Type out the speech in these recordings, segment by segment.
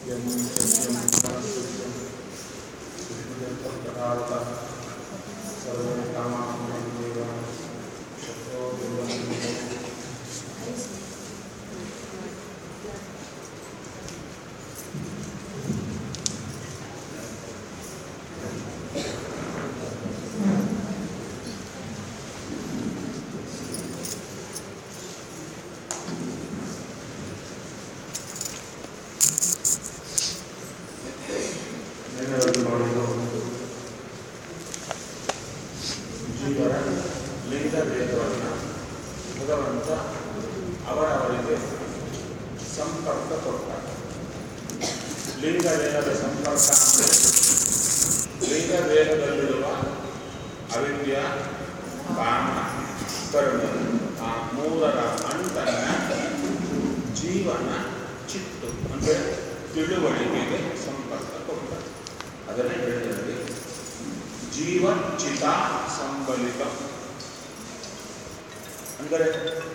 यं सत्यं सत्यं विष्णुदेवप्रकारतः सर्वं कामां देवान् शक्तो देवं ನೆನಪು ಮಾಡುವುದು ಜೀವನ ಲಿಂಗ ಭೇದವನ್ನು ಭಗವಂತ ಅವರವರಿಗೆ ಸಂಪರ್ಕ ಕೊಡ್ತಾರೆ ಲಿಂಗ ದೇಹದ ಸಂಪರ್ಕ ಅಂದರೆ ಲಿಂಗ ದೇಹದಲ್ಲಿರುವ ಅವಿದ್ಯ ಕಾಮ ಕರ್ಮ ಆ ಮೂರರ ಅಂಟನ್ನ ಜೀವನ ಚಿತ್ತು ಅಂದರೆ ತಿಳುವಳಿಕೆಗೆ ಸಂಪರ್ಕ ಕೊಡ್ತಾರೆ ಅದನ್ನೇ ಹೇಳಿದಲ್ಲಿ ಜೀವ ಚಿತ ಸಂಬಲಿತ ಅಂದರೆ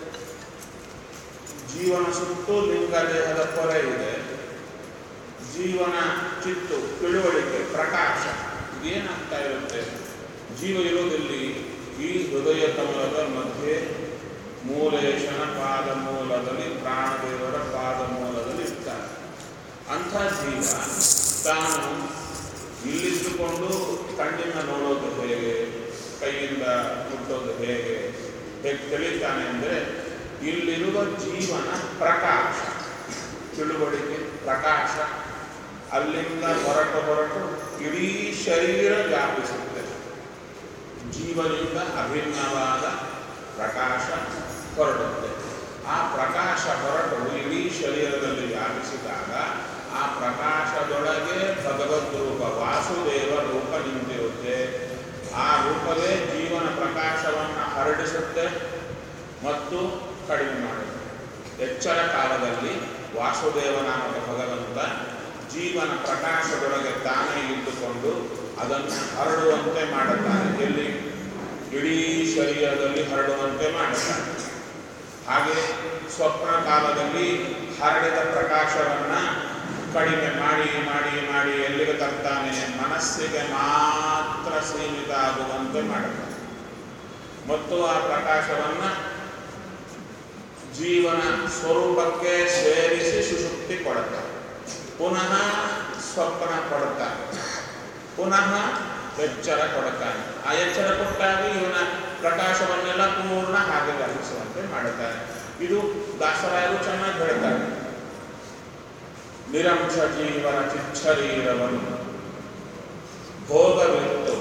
ಜೀವನ ಸುತ್ತು ಲಿಂಗ ದೇಹದ ಪೊರೆ ಇದೆ ಜೀವನ ಚಿತ್ತು ತಿಳುವಳಿಕೆ ಪ್ರಕಾಶ ಏನಾಗ್ತಾ ಇರುತ್ತೆ ಜೀವ ಇರೋದಲ್ಲಿ ಈ ಹೃದಯ ಕಮಲದ ಮಧ್ಯೆ ಮೂಲೇಶನ ಪಾದ ಮೂಲದಲ್ಲಿ ಪ್ರಾಣದೇವರ ಪಾದ ಮೂಲದಲ್ಲಿ ಇರ್ತಾರೆ ಅಂಥ ಜೀವ ತಾನು ಇಲ್ಲಿದ್ದುಕೊಂಡು ಕಣ್ಣಿಂದ ನೋಡೋದು ಹೇಗೆ ಕೈಯಿಂದ ಮುಟ್ಟೋದು ಹೇಗೆ ಹೇಗೆ ತಿಳಿತಾನೆ ಅಂದರೆ ಇಲ್ಲಿರುವ ಜೀವನ ಪ್ರಕಾಶ ತಿಳುವಳಿಕೆ ಪ್ರಕಾಶ ಅಲ್ಲಿಂದ ಹೊರಟು ಹೊರಟು ಇಡೀ ಶರೀರ ವ್ಯಾಪಿಸುತ್ತೆ ಜೀವನಿಂದ ಅಭಿನ್ನವಾದ ಪ್ರಕಾಶ ಹೊರಡುತ್ತೆ ಆ ಪ್ರಕಾಶ ಹೊರಟು ಇಡೀ ಶರೀರದಲ್ಲಿ ವ್ಯಾಪಿಸಿದಾಗ ಆ ಪ್ರಕಾಶದೊಳಗೆ ಭಗವದ್ ರೂಪ ವಾಸುದೇವ ರೂಪ ನಿಂತಿರುತ್ತೆ ಆ ರೂಪವೇ ಜೀವನ ಪ್ರಕಾಶವನ್ನು ಹರಡಿಸುತ್ತೆ ಮತ್ತು ಕಡಿಮೆ ಮಾಡುತ್ತೆ ಎಚ್ಚರ ಕಾಲದಲ್ಲಿ ವಾಸುದೇವ ನಾಮಕ ಭಗವಂತ ಜೀವನ ಪ್ರಕಾಶದೊಳಗೆ ತಾನೇ ಇದ್ದುಕೊಂಡು ಅದನ್ನು ಹರಡುವಂತೆ ಮಾಡುತ್ತಾನೆ ಎಲ್ಲಿ ಇಡೀ ಶರೀರದಲ್ಲಿ ಹರಡುವಂತೆ ಮಾಡುತ್ತಾನೆ ಹಾಗೆ ಸ್ವಪ್ನ ಕಾಲದಲ್ಲಿ ಹರಡಿದ ಪ್ರಕಾಶವನ್ನ ಕಡಿಮೆ ಮಾಡಿ ಮಾಡಿ ಮಾಡಿ ಎಲ್ಲಿಗೆ ತರ್ತಾನೆ ಮನಸ್ಸಿಗೆ ಮಾತ್ರ ಸೀಮಿತ ಆಗುವಂತೆ ಮಾಡುತ್ತಾನೆ ಮತ್ತು ಆ ಪ್ರಕಾಶವನ್ನ ಜೀವನ ಸ್ವರೂಪಕ್ಕೆ ಸೇರಿಸಿ ಸುಶುಕ್ತಿ ಕೊಡುತ್ತಾರೆ ಪುನಃ ಸ್ವಪ್ನ ಕೊಡುತ್ತಾರೆ ಪುನಃ ಎಚ್ಚರ ಕೊಡುತ್ತಾನೆ ಆ ಎಚ್ಚರ ಕೊಟ್ಟಾಗ ಇವನ ಪ್ರಕಾಶವನ್ನೆಲ್ಲ ಪೂರ್ಣ ಹಾಗೆ ವ್ಯಾಪಿಸುವಂತೆ ಮಾಡುತ್ತಾರೆ ಇದು ದಾಸರಾಯರು ಚೆನ್ನಾಗಿ ಹೇಳ್ತಾರೆ ನಿರಂಶ ಜೀವನ ಚಿಚ್ಚರೀರವನ್ನು ಭೋಗವಿತ್ತು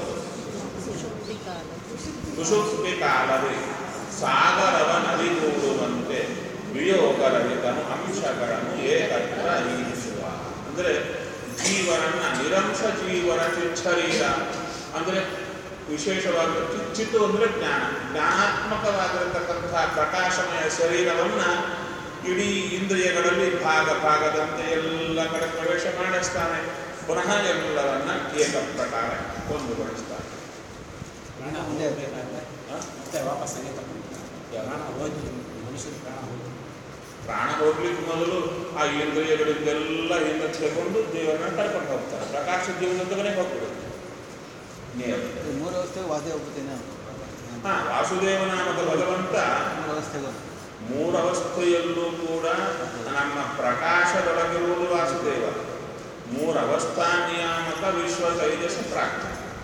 ಸುಷುಪ್ತಿ ಕಾಲವೇ ಸಾಗರವ ನದಿಗೂಡುವಂತೆ ವಿಯೋಗರಹಿತನು ಅಂಶಗಳನ್ನು ಏಕತ್ರ ಈರಿಸುವ ಅಂದರೆ ಜೀವನನ್ನ ನಿರಂಶ ಜೀವನ ಚಿಚ್ಚರೀರ ಅಂದರೆ ವಿಶೇಷವಾಗಿ ಚಿತ್ತು ಅಂದರೆ ಜ್ಞಾನ ಜ್ಞಾನಾತ್ಮಕವಾಗಿರತಕ್ಕಂತಹ ಪ್ರಕಾಶಮಯ ಶರೀರವನ್ನ ಇಡೀ ಇಂದ್ರಿಯಗಳಲ್ಲಿ ಭಾಗ ಭಾಗದಂತೆ ಎಲ್ಲ ಕಡೆ ಪ್ರವೇಶ ಮಾಡಿಸ್ತಾನೆ ಪುನಃ ಎಲ್ಲವನ್ನ ಏಕ ಪ್ರಕಾರ ಒಂದುಗೊಳಿಸ್ತಾನೆ ಪ್ರಾಣ ಹೋಗಬೇಕಾದ್ರೆ ಮತ್ತೆ ವಾಪಸ್ ಹಂಗೆ ತಗೊಂಡು ಪ್ರಾಣ ಹೋಗಿ ಮನುಷ್ಯನ ಪ್ರಾಣ ಹೋಗಿ ಪ್ರಾಣ ಹೋಗ್ಲಿಕ್ಕೆ ಮೊದಲು ಆ ಇಂದ್ರಿಯಗಳಿಂದೆಲ್ಲ ಹಿಂದೆ ತಗೊಂಡು ದೇವರನ್ನ ಕರ್ಕೊಂಡು ಹೋಗ್ತಾರೆ ಪ್ರಕಾಶ ಜೀವನದವನೇ ಹೋಗ್ಬಿಡುತ್ತೆ ನೇರ ಈ ಮೂರು ಅವಸ್ಥೆಗೆ ವಾಸಿ ಹೋಗ್ಬಿಡ್ತೇನೆ ಹಾ ವಾಸುದೇವ ನಾಮಕ ಭಗವಂತ ಮೂರು ಅವಸ್ಥೆಗೂ ಮೂರವಸ್ಥೆಯಲ್ಲೂ ಕೂಡ ನಮ್ಮ ಪ್ರಕಾಶದೊಳಗಿರುವುದು ವಾಸುದೇವ ಮೂರವಸ್ಥಾ ನಿಯಾಮಕ ವಿಶ್ವ ತೈಜಸ ಪ್ರಾಜ್ಞ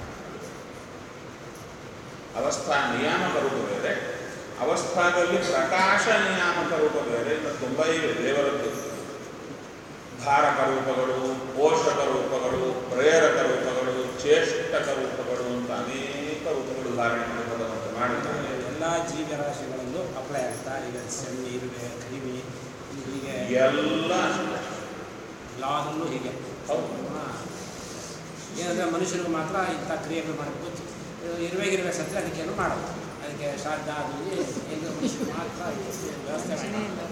ಅವಸ್ಥಾ ನಿಯಾಮಕ ರೂಪ ಬೇರೆ ಅವಸ್ಥಾದಲ್ಲಿ ಪ್ರಕಾಶ ನಿಯಾಮಕ ರೂಪ ಬೇರೆ ಇನ್ನು ತುಂಬ ಇವೆ ದೇವರದ್ದು ಧಾರಕ ರೂಪಗಳು ಪೋಷಕ ರೂಪಗಳು ಪ್ರೇರಕ ರೂಪಗಳು ಚೇಷ್ಟಕ ರೂಪಗಳು ಅಂತ ಅನೇಕ ರೂಪಗಳು ಧಾರಣೆ ಮಾಡಿ ಭಗವಂತ ಮಾಡಿದ್ದಾನೆ ಎಲ್ಲ ಜೀವರಾಶಿಗಳಲ್ಲೂ ಅಪ್ಲೈ ಆಗ್ತಾ ಈಗ ಸೆಣ್ಣೆ ಇರುವೆ ಕ್ರಿಮಿ ಹೀಗೆ ಎಲ್ಲ ಲಾದಲ್ಲೂ ಹೀಗೆ ಹೌದು. ಹಾ. ಏನಂದ್ರೆ ಮನುಷ್ಯನಿಗೆ ಮಾತ್ರ ಇಂಥ ಕ್ರಿಯೆಗಳು ಮಾಡಬೇಕು ಇರುವೆಗಿರುವೆ ಸತ್ರೆ ಅದಕ್ಕೇನು ಮಾಡೋದು ಅದಕ್ಕೆ ಶ್ರಾದ್ದ ಅದು ಇದು ಹೆಂಗೆ ಮನುಷ್ಯನಿಗೆ ಮಾತ್ರ ವ್ಯವಸ್ಥೆ ಮಾಡಿ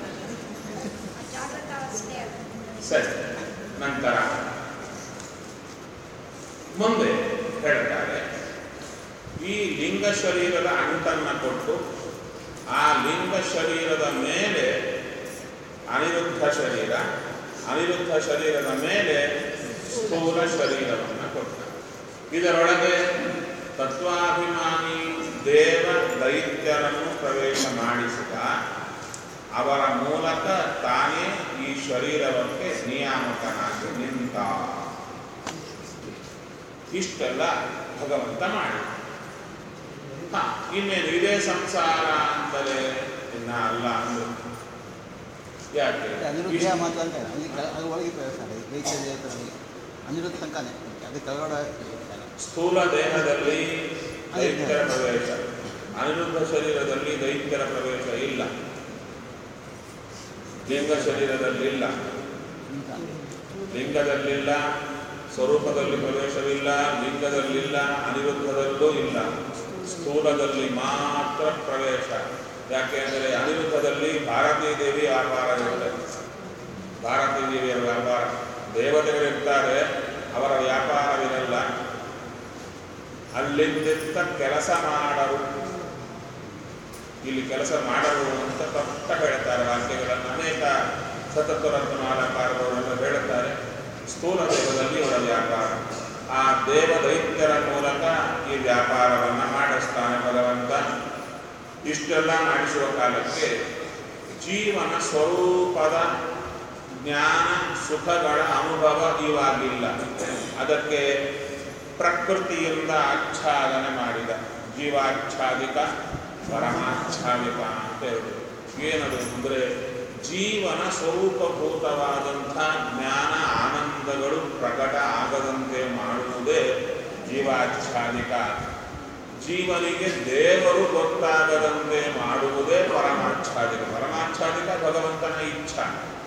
ಸರಿ ನಂತರ ಮುಂದೆ ಹೇಳ್ತಾರೆ ಈ ಲಿಂಗ ಶರೀರದ ಅಂಟನ್ನ ಕೊಟ್ಟು ಆ ಲಿಂಗ ಶರೀರದ ಮೇಲೆ ಅನಿರುದ್ಧ ಶರೀರ ಅನಿರುದ್ಧ ಶರೀರದ ಮೇಲೆ ಸ್ಥೂಲ ಶರೀರವನ್ನು ಕೊಟ್ಟ ಇದರೊಳಗೆ ತತ್ವಾಭಿಮಾನಿ ದೇವ ದೈತ್ಯರನ್ನು ಪ್ರವೇಶ ಮಾಡಿಸಿದ ಅವರ ಮೂಲಕ ತಾನೇ ಈ ಶರೀರಕ್ಕೆ ನಿಯಾಮಕನಾಗಿ ನಿಂತ ಇಷ್ಟೆಲ್ಲ ಭಗವಂತ ಮಾಡಿ ಹ, ಇನ್ನೇನು ಇದೇ ಸಂಸಾರ ಅಂತಲೇ ಇನ್ನ ಅಲ್ಲ ಅಂದ್ರು ಯಾಕೆ ಅನಿರುದ್ಧ ಇಷ್ಟು- ಮಾತ್ರ ಅಂತ ಅಲ್ಲಿ ಕೆಳ- ಅದು ಒಳಗೆ ಪ್ರವೇಶ ಇದೆ ದೈತ್ಯ ದೇವತೆಗಳಲ್ಲಿ ಅನಿರುದ್ಧ ತನಕನೇ ಅದು ಕೆಳಗಡೆ ಇರ್ತಾರೆ. ಸ್ಥೂಲ ದೇಹದಲ್ಲಿ ದೈತ್ಯರ ಪ್ರವೇಶ ಅನಿರುದ್ಧ ಶರೀರದಲ್ಲಿ ದೈತ್ಯರ ಪ್ರವೇಶ ಇಲ್ಲ ಲಿಂಗ ಶರೀರದಲ್ಲಿ ಇಲ್ಲ ಇಂಥ ಲಿಂಗದಲ್ಲಿಲ್ಲ ಸ್ವರೂಪದಲ್ಲಿ ಪ್ರವೇಶವಿಲ್ಲ ಲಿಂಗದಲ್ಲಿಲ್ಲ ಅನಿರುದ್ಧದಲ್ಲೂ ಇಲ್ಲ ಸ್ಥೂಲದಲ್ಲಿ ಮಾತ್ರ ಪ್ರವೇಶ ಯಾಕೆಂದರೆ ಅನಿರುದ್ಧದಲ್ಲಿ ಭಾರತೀ ದೇವಿ ವ್ಯಾಪಾರ ಇರುತ್ತೆ ಭಾರತೀ ದೇವಿಯರ ವ್ಯಾಪಾರ ದೇವತೆಗಳಿರ್ತಾರೆ ಅವರ ವ್ಯಾಪಾರವಿರಲ್ಲ ಅಲ್ಲಿಂದಿತ್ತ ಕೆಲಸ ಮಾಡರು ಇಲ್ಲಿ ಕೆಲಸ ಮಾಡರು ಅಂತ ತಪ್ಪ ಹೇಳ್ತಾರೆ ವಾಕ್ಯಗಳನ್ನು ಅನೇಕ ಸತತ್ವರತ್ನಾಲಕಾರರವರೆಲ್ಲ ಹೇಳುತ್ತಾರೆ ಸ್ಥೂಲ ದೇವದಲ್ಲಿ ಇವರ ವ್ಯಾಪಾರ ಆ ದೇವ ದೈತ್ಯರ ಮೂಲಕ ಈ ವ್ಯಾಪಾರವನ್ನು ಮಾಡಿಸ್ತಾನೆ ಭಗವಂತ ಇಷ್ಟೆಲ್ಲ ಮಾಡಿಸುವ ಕಾಲಕ್ಕೆ ಜೀವನ ಸ್ವರೂಪದ ಜ್ಞಾನ ಸುಖಗಳ ಅನುಭವ ಇವಾಗಿಲ್ಲ ಅದಕ್ಕೆ ಪ್ರಕೃತಿಯಿಂದ ಆಚ್ಛಾದನೆ ಮಾಡಿದ ಜೀವಾಚ್ಛಾದಿಕ ಪರಮಾಚ್ಛಾದಿಕ ಅಂತ ಹೇಳಿದ್ರು ಏನದು ಅಂದರೆ ಜೀವನ ಸ್ವರೂಪಭೂತವಾದಂಥ ಜ್ಞಾನ ಆನಂದಗಳು ಪ್ರಕಟ ಆಗದಂತೆ ಮಾಡುವುದೇ ಜೀವಾಚ್ಛಾದಿಕ ಜೀವನಿಗೆ ದೇವರು ಗೊತ್ತಾಗದಂತೆ ಮಾಡುವುದೇ ಪರಮಾಚ್ಛಾದಿಕ ಪರಮಾಚ್ಛಾದಿಕ ಭಗವಂತನ ಇಚ್ಛಾ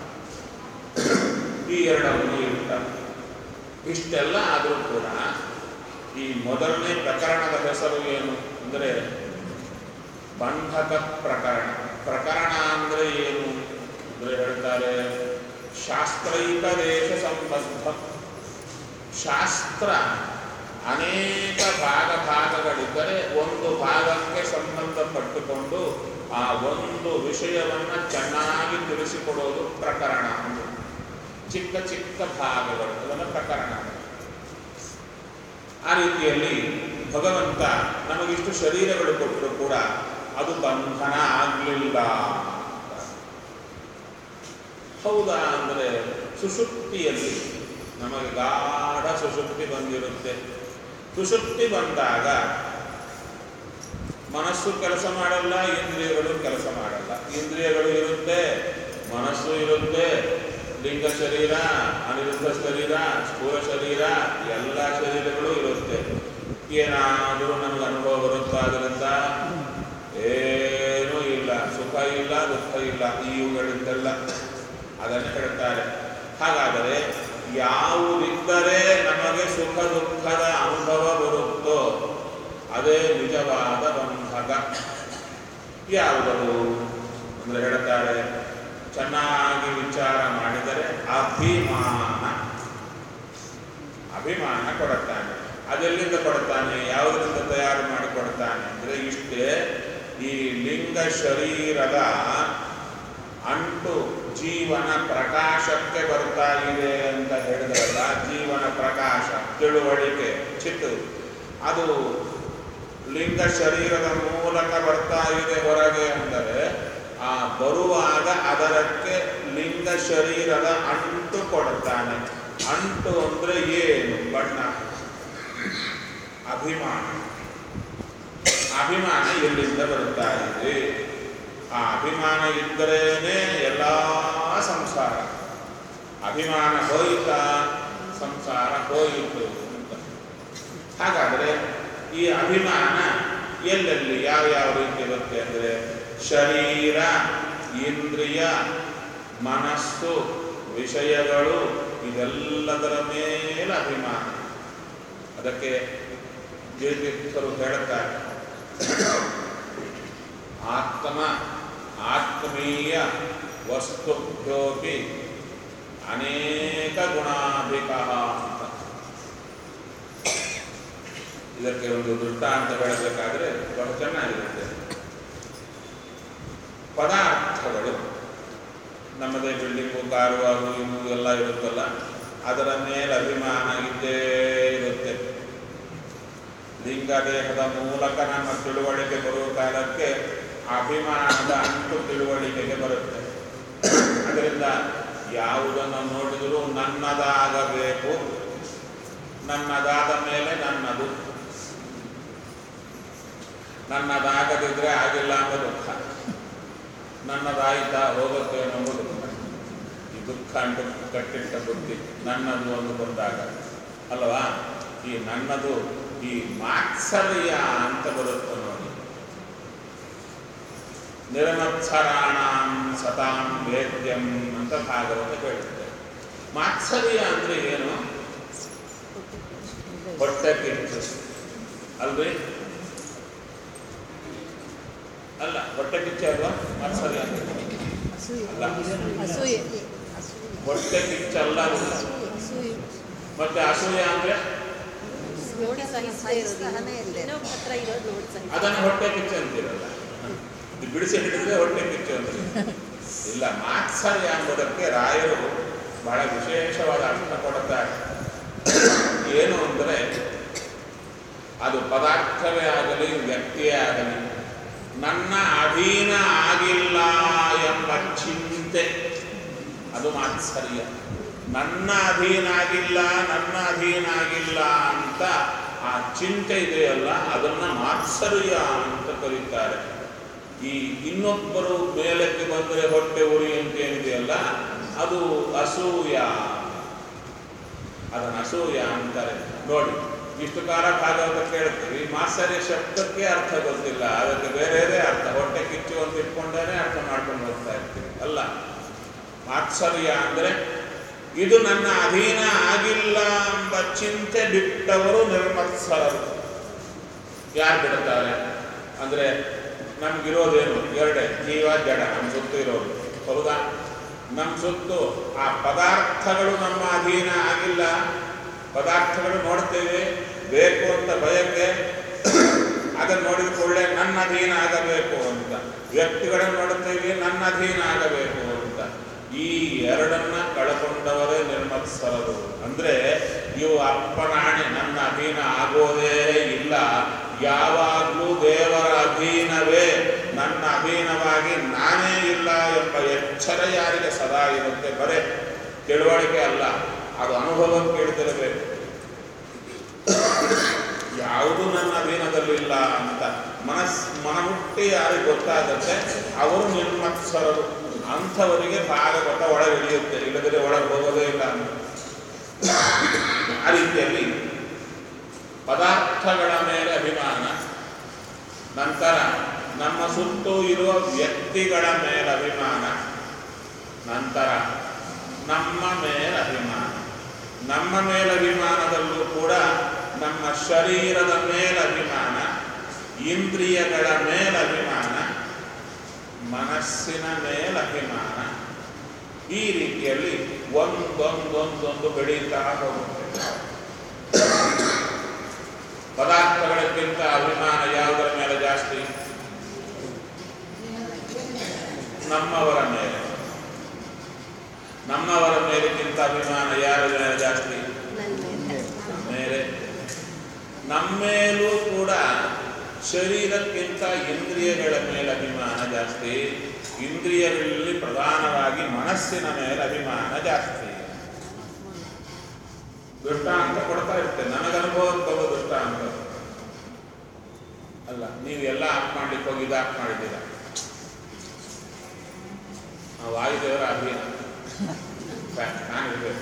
ಈ ಎರಡನ್ನು ಇರ್ತಾರೆ ಇಷ್ಟೆಲ್ಲ ಆದರೂ ಕೂಡ ಈ ಮೊದಲನೇ ಪ್ರಕರಣದ ಹೆಸರು ಏನು ಅಂದರೆ ಬಂಧಕ ಪ್ರಕರಣ ಪ್ರಕರಣ ಅಂದರೆ ಏನು ಅಂದರೆ ಹೇಳ್ತಾರೆ ಶಾಸ್ತ್ರೈಕ ದೇಶ ಸಂಬಂಧ ಶಾಸ್ತ್ರ ಅನೇಕ ಭಾಗ ಭಾಗಗಳಿದ್ದರೆ ಒಂದು ಭಾಗಕ್ಕೆ ಸಂಬಂಧಪಟ್ಟುಕೊಂಡು ಆ ಒಂದು ವಿಷಯವನ್ನು ಚೆನ್ನಾಗಿ ತಿಳಿಸಿಕೊಡೋದು ಪ್ರಕರಣ ಅಂತ ಚಿಕ್ಕ ಚಿಕ್ಕ ಭಾಗಗಳು ಅದನ್ನು ಪ್ರಕರಣ ಆ ರೀತಿಯಲ್ಲಿ ಭಗವಂತ ನಮಗಿಷ್ಟು ಶರೀರಗಳು ಕೊಟ್ಟರು ಕೂಡ ಅದು ಬಂಧನ ಆಗಲಿಲ್ಲ ಹೌದಾ ಅಂದರೆ ಸುಷುಪ್ತಿಯಲ್ಲಿ ನಮಗೆ ಗಾಢ ಸುಷುಪ್ತಿ ಬಂದಿರುತ್ತೆ ಸುಷುಪ್ತಿ ಬಂದಾಗ ಮನಸ್ಸು ಕೆಲಸ ಮಾಡಲ್ಲ ಇಂದ್ರಿಯಗಳು ಕೆಲಸ ಮಾಡಲ್ಲ ಇಂದ್ರಿಯಗಳು ಇರುತ್ತೆ ಮನಸ್ಸು ಇರುತ್ತೆ ಲಿಂಗ ಶರೀರ ಅನಿರುದ್ಧ ಶರೀರ ಸ್ಥೂಲ ಶರೀರ ಎಲ್ಲ ಶರೀರಗಳು ಇರುತ್ತೆ ಏನಾದರೂ ನಮಗೆ ಅನುಭವ ಬರುತ್ತಾದ್ರಿಂದ ಏನೂ ಇಲ್ಲ ಸುಖ ಇಲ್ಲ ದುಃಖ ಇಲ್ಲ ಇವುಗಳಿದ್ದಲ್ಲ ಅದನ್ನು ಹೇಳ್ತಾರೆ ಹಾಗಾದರೆ ಯಾವುದಿದ್ದರೆ ನಮಗೆ ಸುಖ ದುಃಖದ ಅನುಭವ ಬರುತ್ತೋ ಅದೇ ನಿಜವಾದ ಬಂಧಕ ಯಾವುದದು ಅಂದರೆ ಹೇಳ್ತಾರೆ ಚೆನ್ನಾಗಿ ವಿಚಾರ ಮಾಡಿದರೆ ಅಭಿಮಾನ ಅಭಿಮಾನ ಕೊಡುತ್ತಾನೆ ಅದೆಲ್ಲಿಂದ ಕೊಡುತ್ತಾನೆ ಯಾವುದರಿಂದ ತಯಾರು ಮಾಡಿ ಕೊಡುತ್ತಾನೆ ಅಂದರೆ ಇಷ್ಟೇ ಈ ಲಿಂಗ ಶರೀರದ ಅಂಟು ಜೀವನ ಪ್ರಕಾಶಕ್ಕೆ ಬರ್ತಾ ಇದೆ ಅಂತ ಹೇಳಿದ್ರಲ್ಲ ಜೀವನ ಪ್ರಕಾಶ ತಿಳುವಳಿಕೆ ಚಿತ್ತು ಅದು ಲಿಂಗ ಶರೀರದ ಮೂಲಕ ಬರ್ತಾ ಇದೆ ಹೊರಗೆ ಅಂದರೆ ಆ ಬರುವಾಗ ಅದರಕ್ಕೆ ಲಿಂಗ ಶರೀರದ ಅಂಟು ಕೊಡುತ್ತಾನೆ ಅಂಟು ಅಂದ್ರೆ ಏನು ಬಣ್ಣ ಅಭಿಮಾನ ಅಭಿಮಾನ ಎಲ್ಲಿಂದ ಬರ್ತಾ ಇದೆ ಆ ಅಭಿಮಾನ ಇದ್ದರೇನೆ ಎಲ್ಲ ಸಂಸಾರ ಅಭಿಮಾನ ಹೋಯಿತಾ ಸಂಸಾರ ಹೋಯಿತು ಅಂತ ಹಾಗಾದರೆ ಈ ಅಭಿಮಾನ ಎಲ್ಲೆಲ್ಲಿ ಯಾವ ಯಾವ ರೀತಿ ಇರುತ್ತೆ ಅಂದರೆ ಶರೀರ ಇಂದ್ರಿಯ ಮನಸ್ಸು ವಿಷಯಗಳು ಇದೆಲ್ಲದರ ಮೇಲೆ ಅಭಿಮಾನ ಅದಕ್ಕೆ ಜಯತೀರ್ಥರು ಹೇಳುತ್ತಾರೆ ಆತ್ಮ ಆತ್ಮೀಯ ವಸ್ತುಭ್ಯೋಪಿ ಅನೇಕ ಗುಣಾಧಿಕ ಅಂತ ಇದಕ್ಕೆ ಒಂದು ದೃಷ್ಟಾಂತ ಹೇಳಬೇಕಾದ್ರೆ ಬಹಳ ಚೆನ್ನಾಗಿರುತ್ತೆ ಪದಾರ್ಥಗಳು ನಮ್ಮದೇ ಬಿಲ್ಡಿಂಗು ಕಾರು ಅದು ಇದು ಎಲ್ಲ ಇರುತ್ತಲ್ಲ ಅದರ ಮೇಲೆ ಅಭಿಮಾನ ಇದ್ದೇ ಇರುತ್ತೆ ಲಿಂಗದೇಹದ ಮೂಲಕ ನಮ್ಮ ತಿಳುವಳಿಕೆ ಬರುವ ಕಾಲಕ್ಕೆ ಅಭಿಮಾನದ ಅಂಟು ತಿಳುವಳಿಕೆಗೆ ಬರುತ್ತೆ ಅದರಿಂದ ಯಾವುದನ್ನು ನೋಡಿದರೂ ನನ್ನದಾಗಬೇಕು ನನ್ನದಾದ ಮೇಲೆ ನನ್ನದು ನನ್ನದಾಗದಿದ್ರೆ ಆಗಿಲ್ಲ ಅನ್ನೋ ದುಃಖ ನನ್ನದಾಯಿತಾ ಹೋಗುತ್ತೆ ಅನ್ನೋ ದುಃಖ ಈ ದುಃಖ ಅಂಟು ಕಟ್ಟಿಟ್ಟ ಬುದ್ಧಿ ನನ್ನದು ಒಂದು ಬಂದಾಗ ಅಲ್ವಾ ಈ ನನ್ನದು ಈ ಮಾತ್ಸರ್ಯ ಅಂತ ಬರುತ್ತೆ ನೋಡಿ ನಿರ್ಮತ್ಸರಾಣಾಂ ಸತಾಂ ವೇದ್ಯಂ ಅಂತ ಭಾಗವತ ಹೇಳುತ್ತೆ ಮಾತ್ಸರ್ಯ ಅಂದ್ರೆ ಏನು ಹೊಟ್ಟೆ ಕಿಚ್ಚು ಅಲ್ರಿ ಅಲ್ಲ ಹೊಟ್ಟೆ ಕಿಚ್ಚು ಅಲ್ವಾ ಮಾತ್ಸರ್ಯ ಅಂದ್ರೆ ಅಲ್ಲ ಅಸೂಯೆ ಹೊಟ್ಟೆ ಕಿಚ್ಚಲ್ಲ ಅದು. ಅಸೂಯೆ ಮತ್ತೆ ಅಸೂಯ ಅಂದ್ರೆ ನೋಡಿ ಸಹಿಸ್ತಾ ಇರೋದು ಇನ್ನೊಬ್ಬ ಹತ್ರ ಇರೋದು ನೋಡಿ ಸಹಿಸ್ತಾ ಅದನ್ನು ಹೊಟ್ಟೆ ಕಿಚ್ಚು ಅಂತಿರಲ್ಲ ಇದು ಬಿಡಿಸಿ ಹಿಡಿದ್ರೆ ಹೊಟ್ಟೆ ಕಿಚ್ಚು ಅಂದ್ರೆ ಇಲ್ಲ ಮಾತ್ಸರ್ಯ ಎಂಬುದಕ್ಕೆ ರಾಯರು ಬಹಳ ವಿಶೇಷವಾದ ಅರ್ಥ ಕೊಡುತ್ತಾರೆ ಏನು ಅಂದರೆ ಅದು ಪದಾರ್ಥವೇ ಆಗಲಿ ವ್ಯಕ್ತಿಯೇ ಆಗಲಿ ನನ್ನ ಅಧೀನ ಆಗಿಲ್ಲ ಎಂಬ ಚಿಂತೆ ಅದು ಮಾತ್ಸರ್ಯ ನನ್ನ ಅಧೀನ ಆಗಿಲ್ಲ ನನ್ನ ಅಧೀನ ಆಗಿಲ್ಲ ಅಂತ ಆ ಚಿಂತೆ ಇದೆಯಲ್ಲ ಅದನ್ನ ಮಾತ್ಸರ್ಯ ಅಂತ ಕರೀತಾರೆ ಈ ಇನ್ನೊಬ್ಬರು ಮೇಲಕ್ಕೆ ಬಂದರೆ ಹೊಟ್ಟೆ ಉರಿ ಅಂತ ಏನಿದೆಯಲ್ಲ ಅದು ಅಸೂಯ ಅದನ್ನ ಅಸೂಯ ಅಂತಾರೆ ನೋಡಿ ಇಷ್ಟು ಕಾಲ ಭಾಗವತ ಕೇಳ್ತೀವಿ ಮಾತ್ಸರ್ಯ ಶಬ್ದಕ್ಕೆ ಅರ್ಥ ಗೊತ್ತಿಲ್ಲ ಅದಕ್ಕೆ ಬೇರೆದೇ ಅರ್ಥ ಹೊಟ್ಟೆ ಕಿಚ್ಚು ಅಂತ ಇಟ್ಕೊಂಡೇ ಅರ್ಥ ಮಾಡ್ಕೊಂಡು ಹೋಗ್ತಾ ಇರ್ತೀವಿ ಅಲ್ಲ ಮಾತ್ಸರ್ಯ ಅಂದ್ರೆ ಇದು ನನ್ನ ಅಧೀನ ಆಗಿಲ್ಲ ಎಂಬ ಚಿಂತೆ ಬಿಟ್ಟವರು ನಿರ್ಮತ್ಸರರು ಯಾರು ಬಿಡುತ್ತಾರೆ ಅಂದ್ರೆ ನಮ್ಗಿರೋದೇನು ಎರಡೇ ಜೀವ ಜಡ ನಮ್ಮ ಸುತ್ತು ಇರೋದು ಹೌದಾ ನಮ್ಮ ಸುತ್ತು ಆ ಪದಾರ್ಥಗಳು ನಮ್ಮ ಅಧೀನ ಆಗಿಲ್ಲ ಪದಾರ್ಥಗಳು ನೋಡ್ತೇವೆ ಬೇಕು ಅಂತ ಬಯಕೆ ಅದನ್ನು ನೋಡಿದ ಕೂಡಲೇ ನನ್ನ ಅಧೀನ ಆಗಬೇಕು ಅಂತ ವ್ಯಕ್ತಿಗಳನ್ನು ನೋಡುತ್ತೇವೆ ನನ್ನ ಅಧೀನ ಆಗಬೇಕು ಅಂತ ಈ ಎರಡನ್ನ ಕಳಕೊಂಡವರೇ ನಿರ್ಮತ್ಸರರು ಅಂದ್ರೆ ಇವು ಅಪ್ಪನಾಣೆ ನನ್ನ ಅಧೀನ ಆಗೋದೇ ಇಲ್ಲ ಯಾವಾಗಲೂ ದೇವರ ಅಧೀನವೇ ನನ್ನ ಅಧೀನವಾಗಿ ನಾನೇ ಇಲ್ಲ ಎಂಬ ಎಚ್ಚರ ಯಾರಿಗೆ ಸದಾ ಇರುತ್ತೆ ಬರೇ ತಿಳುವಳಿಕೆ ಅಲ್ಲ ಅದು ಅನುಭವಕ್ಕೆ ಕೇಳ್ತಿರಬೇಕು ಯಾವುದು ನನ್ನ ಅಧೀನದಲ್ಲಿಲ್ಲ ಅಂತ ಮನಸ್ ಮನಮುಟ್ಟಿ ಯಾರಿಗೆ ಗೊತ್ತಾಗುತ್ತೆ ಅವರು ನಿರ್ಮತ್ಸರರು ಅಂಥವರಿಗೆ ಭಾಗವತ ಒಳಗೆ ಹಿಡಿಯುತ್ತೆ ಇಲ್ಲದ್ರೆ ಒಳಗೆ ಹೋಗೋದೇ ಇಲ್ಲ ಅಂತ ಆ ರೀತಿಯಲ್ಲಿ ಪದಾರ್ಥಗಳ ಮೇಲೆ ಅಭಿಮಾನ ನಂತರ ನಮ್ಮ ಸುತ್ತೂ ಇರುವ ವ್ಯಕ್ತಿಗಳ ಮೇಲೆ ಅಭಿಮಾನ ನಂತರ ನಮ್ಮ ಮೇಲೆ ಅಭಿಮಾನ ನಮ್ಮ ಮೇಲೆ ಅಭಿಮಾನದಲ್ಲೂ ಕೂಡ ನಮ್ಮ ಶರೀರದ ಮೇಲೆ ಅಭಿಮಾನ ಇಂದ್ರಿಯಗಳ ಮೇಲೆ ಅಭಿಮಾನ ಮನಸ್ಸಿನ ಮೇಲೆ ಅಭಿಮಾನ ಈ ರೀತಿಯಲ್ಲಿ ಒಂದೊಂದೊಂದೊಂದು ಬೆಳೀತಾ ಹೋಗುತ್ತೆ ಪದಾರ್ಥಗಳಕ್ಕಿಂತ ಅಭಿಮಾನ ಯಾವುದರ ಮೇಲೆ ಜಾಸ್ತಿ ನಮ್ಮವರ ಮೇಲೆ ನಮ್ಮವರ ಮೇಲಿಗಿಂತ ಅಭಿಮಾನ ಯಾರ ಮೇಲೆ ಜಾಸ್ತಿ ಮೇಲೆ ನಮ್ಮೇಲೂ ಕೂಡ ಶರೀರಕ್ಕಿಂತ ಇಂದ್ರಿಯಗಳ ಮೇಲೆ ಅಭಿಮಾನ ಜಾಸ್ತಿ ಇಂದ್ರಿಯಗಳಲ್ಲಿ ಪ್ರಧಾನವಾಗಿ ಮನಸ್ಸಿನ ಮೇಲೆ ಅಭಿಮಾನ ಜಾಸ್ತಿ ದೃಷ್ಟಾಂತ ಕೊಡ್ತಾ ಇರ್ತೇನೆ ನನಗೆ ಅನುಭವಕ್ಕೆ ಬರೋ ದೃಷ್ಟಾಂತ ಅಲ್ಲ ನೀವು ಎಲ್ಲ ಆಫ್ ಮಾಡ್ಲಿಕ್ಕೆ ಹೋಗಿ ಇದು ಆಫ್ ಮಾಡಿದ್ದೀರ ಆ ವಾಯುದೇವರ ಅಧೀನ ನಾನು ಇರ್ಬೇಕು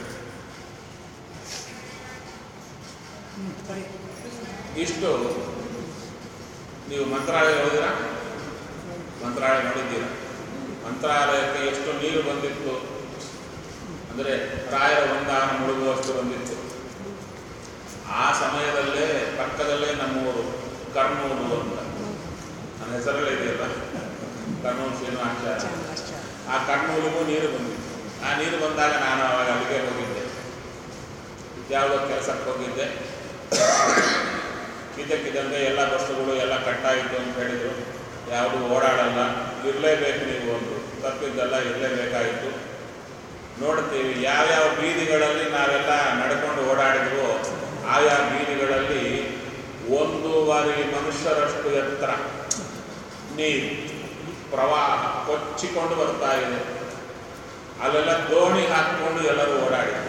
ಇಷ್ಟು ನೀವು ಮಂತ್ರಾಲಯ ಹೋದಿರಾ ಮಂತ್ರಾಲಯ ನೋಡಿದ್ದೀರಾ ಮಂತ್ರಾಲಯಕ್ಕೆ ಎಷ್ಟು ನೀರು ಬಂದಿತ್ತು ಅಂದರೆ ರಾಯರ ಒಂದಾನ ಮುಳುಗುವಷ್ಟು ಬಂದಿತ್ತು ಆ ಸಮಯದಲ್ಲೇ ಪಕ್ಕದಲ್ಲೇ ನಮ್ಮೂರು ಕರ್ನೂಲು ಅಂತ ನನ್ನ ಹೆಸರಲ್ಲೇ ಇದೆಯಲ್ಲ ಕರ್ನೂಲು ಶ್ರೀನಿವಾಚಾರ್ಯ ಆ ಕರ್ನೂಲಿಗೂ ನೀರು ಬಂದಿತ್ತು ಆ ನೀರು ಬಂದಾಗ ನಾನು ಅವಾಗ ಅಲ್ಲಿಗೆ ಹೋಗಿದ್ದೆ ಯಾವುದೋ ಕೆಲಸಕ್ಕೆ ಹೋಗಿದ್ದೆ ಇದಕ್ಕಿದ್ದಂಗೆ ಎಲ್ಲ ಬಸ್ಸುಗಳು ಎಲ್ಲ ಕಟ್ಟಾಯಿತು ಅಂತ ಹೇಳಿದರು ಯಾವುದು ಓಡಾಡಲ್ಲ ಇರಲೇಬೇಕು ನೀವು ಒಂದು ತಪ್ಪಿದ್ದೆಲ್ಲ ಇರಲೇಬೇಕಾಯಿತು ನೋಡ್ತೀವಿ ಯಾವ್ಯಾವ ಬೀದಿಗಳಲ್ಲಿ ನಾವೆಲ್ಲ ನಡ್ಕೊಂಡು ಓಡಾಡಿದ್ವೋ ಆಯಾ ಬೀದಿಗಳಲ್ಲಿ ಒಂದೂವರೆ ಮನುಷ್ಯರಷ್ಟು ಎತ್ತರ ನೀರು ಪ್ರವಾಹ ಕೊಚ್ಚಿಕೊಂಡು ಬರ್ತಾ ಇದೆ ಅಲ್ಲೆಲ್ಲ ದೋಣಿ ಹಾಕಿಕೊಂಡು ಎಲ್ಲರೂ ಓಡಾಡಿದ್ರು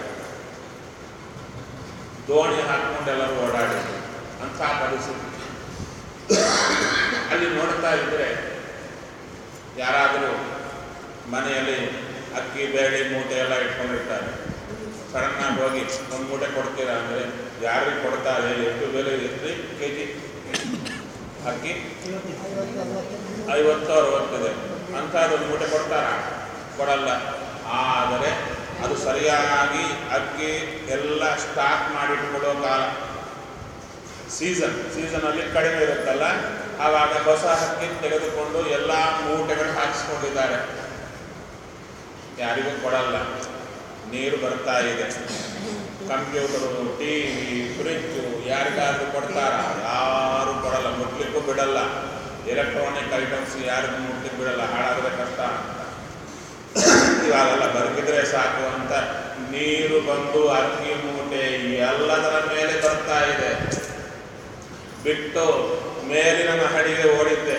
ದೋಣಿ ಹಾಕಿಕೊಂಡು ಎಲ್ಲರೂ ಓಡಾಡಿದ್ರು ಅಂಥ ಪರಿಸ್ಥಿತಿ ಅಲ್ಲಿ ನೋಡ್ತಾ ಇದ್ರೆ ಯಾರಾದರೂ ಮನೆಯಲ್ಲಿ ಅಕ್ಕಿ ಬೇಳೆ ಮೂಟೆ ಎಲ್ಲ ಇಟ್ಕೊಂಡಿರ್ತಾರೆ ಸಡನ್ ಆಗಿ ಹೋಗಿ ಒಂದು ಮೂಟೆ ಕೊಡ್ತೀರಾ ಅಂದರೆ ಯಾರಿಗೆ ಕೊಡ್ತಾರೆ ಎಷ್ಟು ಬೆಲೆ ಎಷ್ಟು ಕೆ ಜಿ ಅಕ್ಕಿ ಐವತ್ತು ಅರವತ್ತಿದೆ ಅಂಥದ್ದೊಂದು ಮೂಟೆ ಕೊಡ್ತಾರ ಕೊಡಲ್ಲ ಆದರೆ ಅದು ಸರಿಯಾಗಿ ಅಕ್ಕಿ ಎಲ್ಲ ಸ್ಟಾಕ್ ಮಾಡಿಟ್ಕೊಡೋ ಕಾಲ ಸೀಸನ್ ಸೀಸನಲ್ಲಿ ಕಡಿಮೆ ಇರುತ್ತಲ್ಲ ಆವಾಗ ಹೊಸ ಅಕ್ಕಿ ತೆಗೆದುಕೊಂಡು ಎಲ್ಲ ಮೂಟೆಗಳು ಹಾಕಿಸ್ಕೊಂಡಿದ್ದಾರೆ ಯಾರಿಗೂ ಕೊಡಲ್ಲ ನೀರು ಬರ್ತಾ ಇದೆ ಕಂಪ್ಯೂಟರು ಟಿವಿ ಫ್ರಿಜ್ಜು ಯಾರಿಗಾದ್ರೂ ಕೊಡ್ತಾರ ಯಾರು ಕೊಡಲ್ಲ ಮುಟ್ಲಿಕ್ಕೂ ಬಿಡಲ್ಲ ಎಲೆಕ್ಟ್ರಾನಿಕ್ ಐಟಮ್ಸ್ ಯಾರಿಗೂ ಮುಟ್ಲಿಕ್ಕೆ ಬಿಡಲ್ಲ ಹಾಳಾದ್ರೆ ಕಷ್ಟ ಇವಾಗೆಲ್ಲ ಬದುಕಿದ್ರೆ ಸಾಕು ಅಂತ ನೀರು ಬಂದು ಅಕ್ಕಿ ಮೂಟೆ ಎಲ್ಲದರ ಮೇಲೆ ಬರ್ತಾ ಇದೆ ಬಿಟ್ಟು ಮೇಲಿನ ಮಹಡಿಗೆ ಓಡಿದ್ದೆ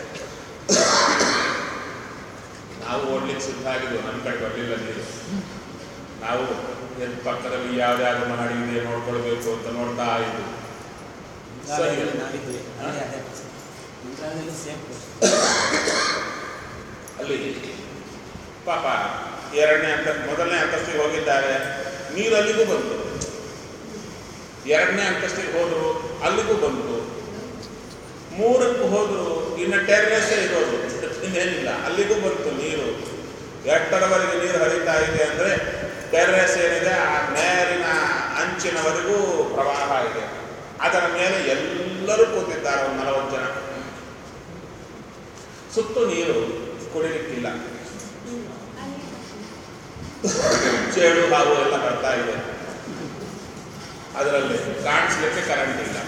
ನಾವು ಓಡ್ಲಿಕ್ಕೆ ಸಿದ್ಧ ಆಗಿದ್ವು ನಮ್ಮ ಕಡೆ ಬರಲಿಲ್ಲ ನೀರು ನಾವು ಎದ್ ಪಕ್ಕದಲ್ಲಿ ಯಾವ್ದಾದ್ರು ಮಹಡಿ ಇದೆ ನೋಡ್ಕೊಳ್ಬೇಕು ಅಂತ ನೋಡ್ತಾ ಇದ್ವು ಸರಿ. ಮಂತ್ರಾಲಯದಲ್ಲಿ ನಾವಿದ್ವಿ ಅದೇ ಅದೇ ಮಂತ್ರಾಲಯದಲ್ಲಿ ಸೇಮ್ ಅಲ್ಲಿ ಪಾಪ ಎರಡನೇ ಅಂತ ಮೊದಲನೇ ಅಂತಸ್ತಿಗೆ ಹೋಗಿದ್ದಾರೆ ನೀರು ಅಲ್ಲಿಗೂ ಬಂತು ಎರಡನೇ ಅಂತಸ್ತಿಗೆ ಹೋದ್ರು ಅಲ್ಲಿಗೂ ಬಂತು ಮೂರಕ್ಕೂ ಹೋದ್ರು ಇನ್ನು ಟೆರ್ರಸೇ ಇರೋದು ಇನ್ನೇನಿಲ್ಲ ಅಲ್ಲಿಗೂ ಬಂತು ನೀರು ಎಷ್ಟರವರೆಗೆ ನೀರು ಹರಿತಾ ಇದೆ ಅಂದರೆ ಟೆರ್ರಸ್ ಏನಿದೆ ಆ ಮೇಲಿನ ಅಂಚಿನವರೆಗೂ ಪ್ರವಾಹ ಇದೆ ಅದರ ಮೇಲೆ ಎಲ್ಲರೂ ಕೂತಿದ್ದಾರೆ ಒಂದು ನಲವತ್ತು ಜನ ಸುತ್ತು ನೀರು ಕುಡಿಲಿಕ್ಕಿಲ್ಲ ಚೇಳು ಹಾವು ಎಲ್ಲ ಬರ್ತಾ ಇದೆ ಅದರಲ್ಲಿ ಕಾಣಿಸ್ಲಿಕ್ಕೆ ಕರೆಂಟ್ ಇಲ್ಲ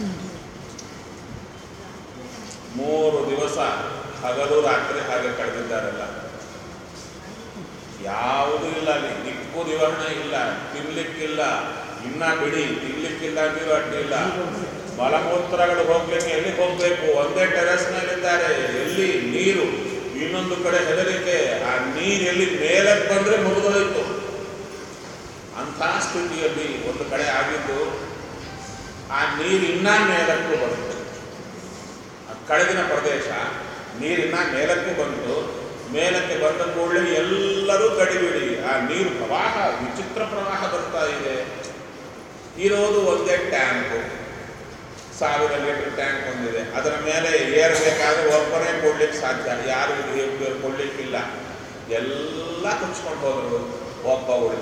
ಮೂರು ದಿವಸ ಹಗಲು ರಾತ್ರಿ ಹಾಗೆ ಕಳೆದಿದ್ದಾರಲ್ಲ ಯಾವುದೂ ಇಲ್ಲ ಅಲ್ಲಿ ದಿಕ್ಕು ನಿವಾರಣೆ ಇಲ್ಲ ತಿನ್ಲಿಕ್ಕಿಲ್ಲ ಇನ್ನ ಬಿಡಿ ತಿನ್ಲಿಕ್ಕಿಲ್ಲ ನೀರು ಅಡ್ಡಿಲ್ಲ ಮಲಮೂತ್ರಗಳು ಹೋಗ್ಲಿಕ್ಕೆ ಎಲ್ಲಿ ಹೋಗ್ಬೇಕು ಒಂದೇ ಟೆರೆಸ್ ಮೇಲಿದ್ದಾರೆ ಎಲ್ಲಿ ನೀರು ಇನ್ನೊಂದು ಕಡೆ ಹೆದರಿಕೆ ಆ ನೀರು ಎಲ್ಲಿ ಮೇಲೆ ಬಂದ್ರೆ ಮುಗಿದೋಯ್ತು ಅಂಥ ಸ್ಥಿತಿಯಲ್ಲಿ ಒಂದು ಕಡೆ ಆಗಿದ್ದು ಆ ನೀರು ಇನ್ನ ಮೇಲಕ್ಕೂ ಬಂತು ಆ ಕೆಳಗಿನ ಪ್ರದೇಶ ನೀರಿನ ಮೇಲಕ್ಕೆ ಬಂತು ಮೇಲಕ್ಕೆ ಬಂದ ಕೂಡಲೇ ಎಲ್ಲರೂ ಗಡಿಬಿಡಿ ಆ ನೀರು ಪ್ರವಾಹ ವಿಚಿತ್ರ ಪ್ರವಾಹ ಬರ್ತಾ ಇದೆ ಇರೋದು ಒಂದೇ ಟ್ಯಾಂಕು ಸಾವಿರ ಲೀಟರ್ ಟ್ಯಾಂಕ್ ಹೊಂದಿದೆ ಅದರ ಮೇಲೆ ಏರಬೇಕಾದ್ರೆ ಒಬ್ಬನೇ ಕೊಡ್ಲಿಕ್ಕೆ ಸಾಧ್ಯ ಯಾರು ಇದು ಕೊಡ್ಲಿಕ್ಕಿಲ್ಲ ಎಲ್ಲ ಕುಚ್ಕೊಂಡು ಹೋದರು ಒಬ್ಬ ಉಳಿದ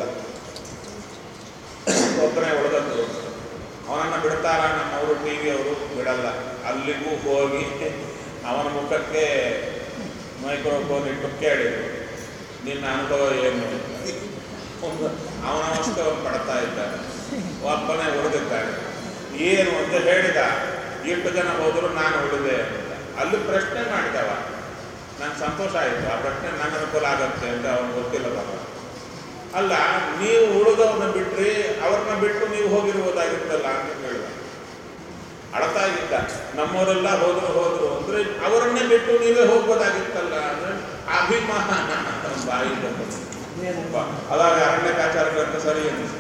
ಒಬ್ಬನೇ ಉಳಿದದ್ದು ಅವನನ್ನು ಬಿಡ್ತಾರ ನಮ್ಮವರು ಟಿ ಅವರು ಬಿಡಲ್ಲ ಅಲ್ಲಿಗೂ ಹೋಗಿ ಅವನ ಮುಖಕ್ಕೆ ಮೈಕ್ರೋಫೋನ್ ಇಟ್ಟು ಕೇಳಿದ್ರು ನಿನ್ನ ಅನುಭವ ಏನು ಒಂದು ಅವನವಷ್ಟೇ ಅವ್ನು ಪಡ್ತಾ ಇದ್ದಾನೆ ಒಬ್ಬನೇ ಉಳಿದಿದ್ದಾನೆ ಏನು ಅಂತ ಹೇಳಿದ ಎಷ್ಟು ಜನ ಹೋದ್ರು ನಾನು ಉಳಿದೆ ಅಂತ ಅಲ್ಲಿ ಪ್ರಶ್ನೆ ಮಾಡಿದವ ನಂಗೆ ಸಂತೋಷ ಆಯಿತು ಆ ಪ್ರಶ್ನೆ ನನ್ನ ಅನುಕೂಲ ಆಗತ್ತೆ ಅಂತ ಅವನು ಗೊತ್ತಿಲ್ಲ ಪಾಪ ಅಲ್ಲ ನೀವು ಉಳಿದವ್ರನ್ನ ಬಿಟ್ರಿ ಅವ್ರನ್ನ ಬಿಟ್ಟು ನೀವು ಹೋಗಿರ್ಬೋದಾಗಿತ್ತಲ್ಲ ಅಂತ ಹೇಳಿದ ಅಳತಾ ಇದ್ದ ನಮ್ಮವರೆಲ್ಲ ಹೋದ್ರು ಹೋದ್ರು ಅಂದ್ರೆ ಅವರನ್ನೇ ಬಿಟ್ಟು ನೀವೇ ಹೋಗ್ಬೋದಾಗಿತ್ತಲ್ಲ ಅಂದ್ರೆ ಅಭಿಮಾನ ಅಂತ ಬಾಯಿ ಬಂತು. ಅದಾಗ ಅರಣ್ಯಕಾಚಾರ ಗ್ರಂಥ ಸರಿ ಅನಿಸ್ತು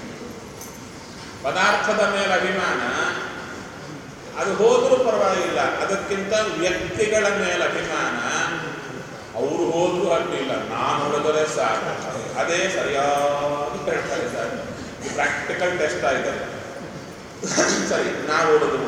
ಪದಾರ್ಥದ ಮೇಲೆ ಅಭಿಮಾನ ಅದು ಹೋದ್ರೂ ಪರವಾಗಿಲ್ಲ ಅದಕ್ಕಿಂತ ವ್ಯಕ್ತಿಗಳ ಮೇಲೆ ಅಭಿಮಾನ ಅವರು ಹೋದ್ರೂ ಅಡ್ಡಿಲ್ಲ ನಾನು ಉಳಿದರೆ ಸಾಕು ಅದೇ ಸರಿಯಾಗಿ ಹೇಳ್ತಾ ಇದ್ದಾರೆ ಪ್ರಾಕ್ಟಿಕಲ್ ಟೆಸ್ಟ್ ಆಗಿದೆ ಸರಿ ನಾವು ಉಳಿದು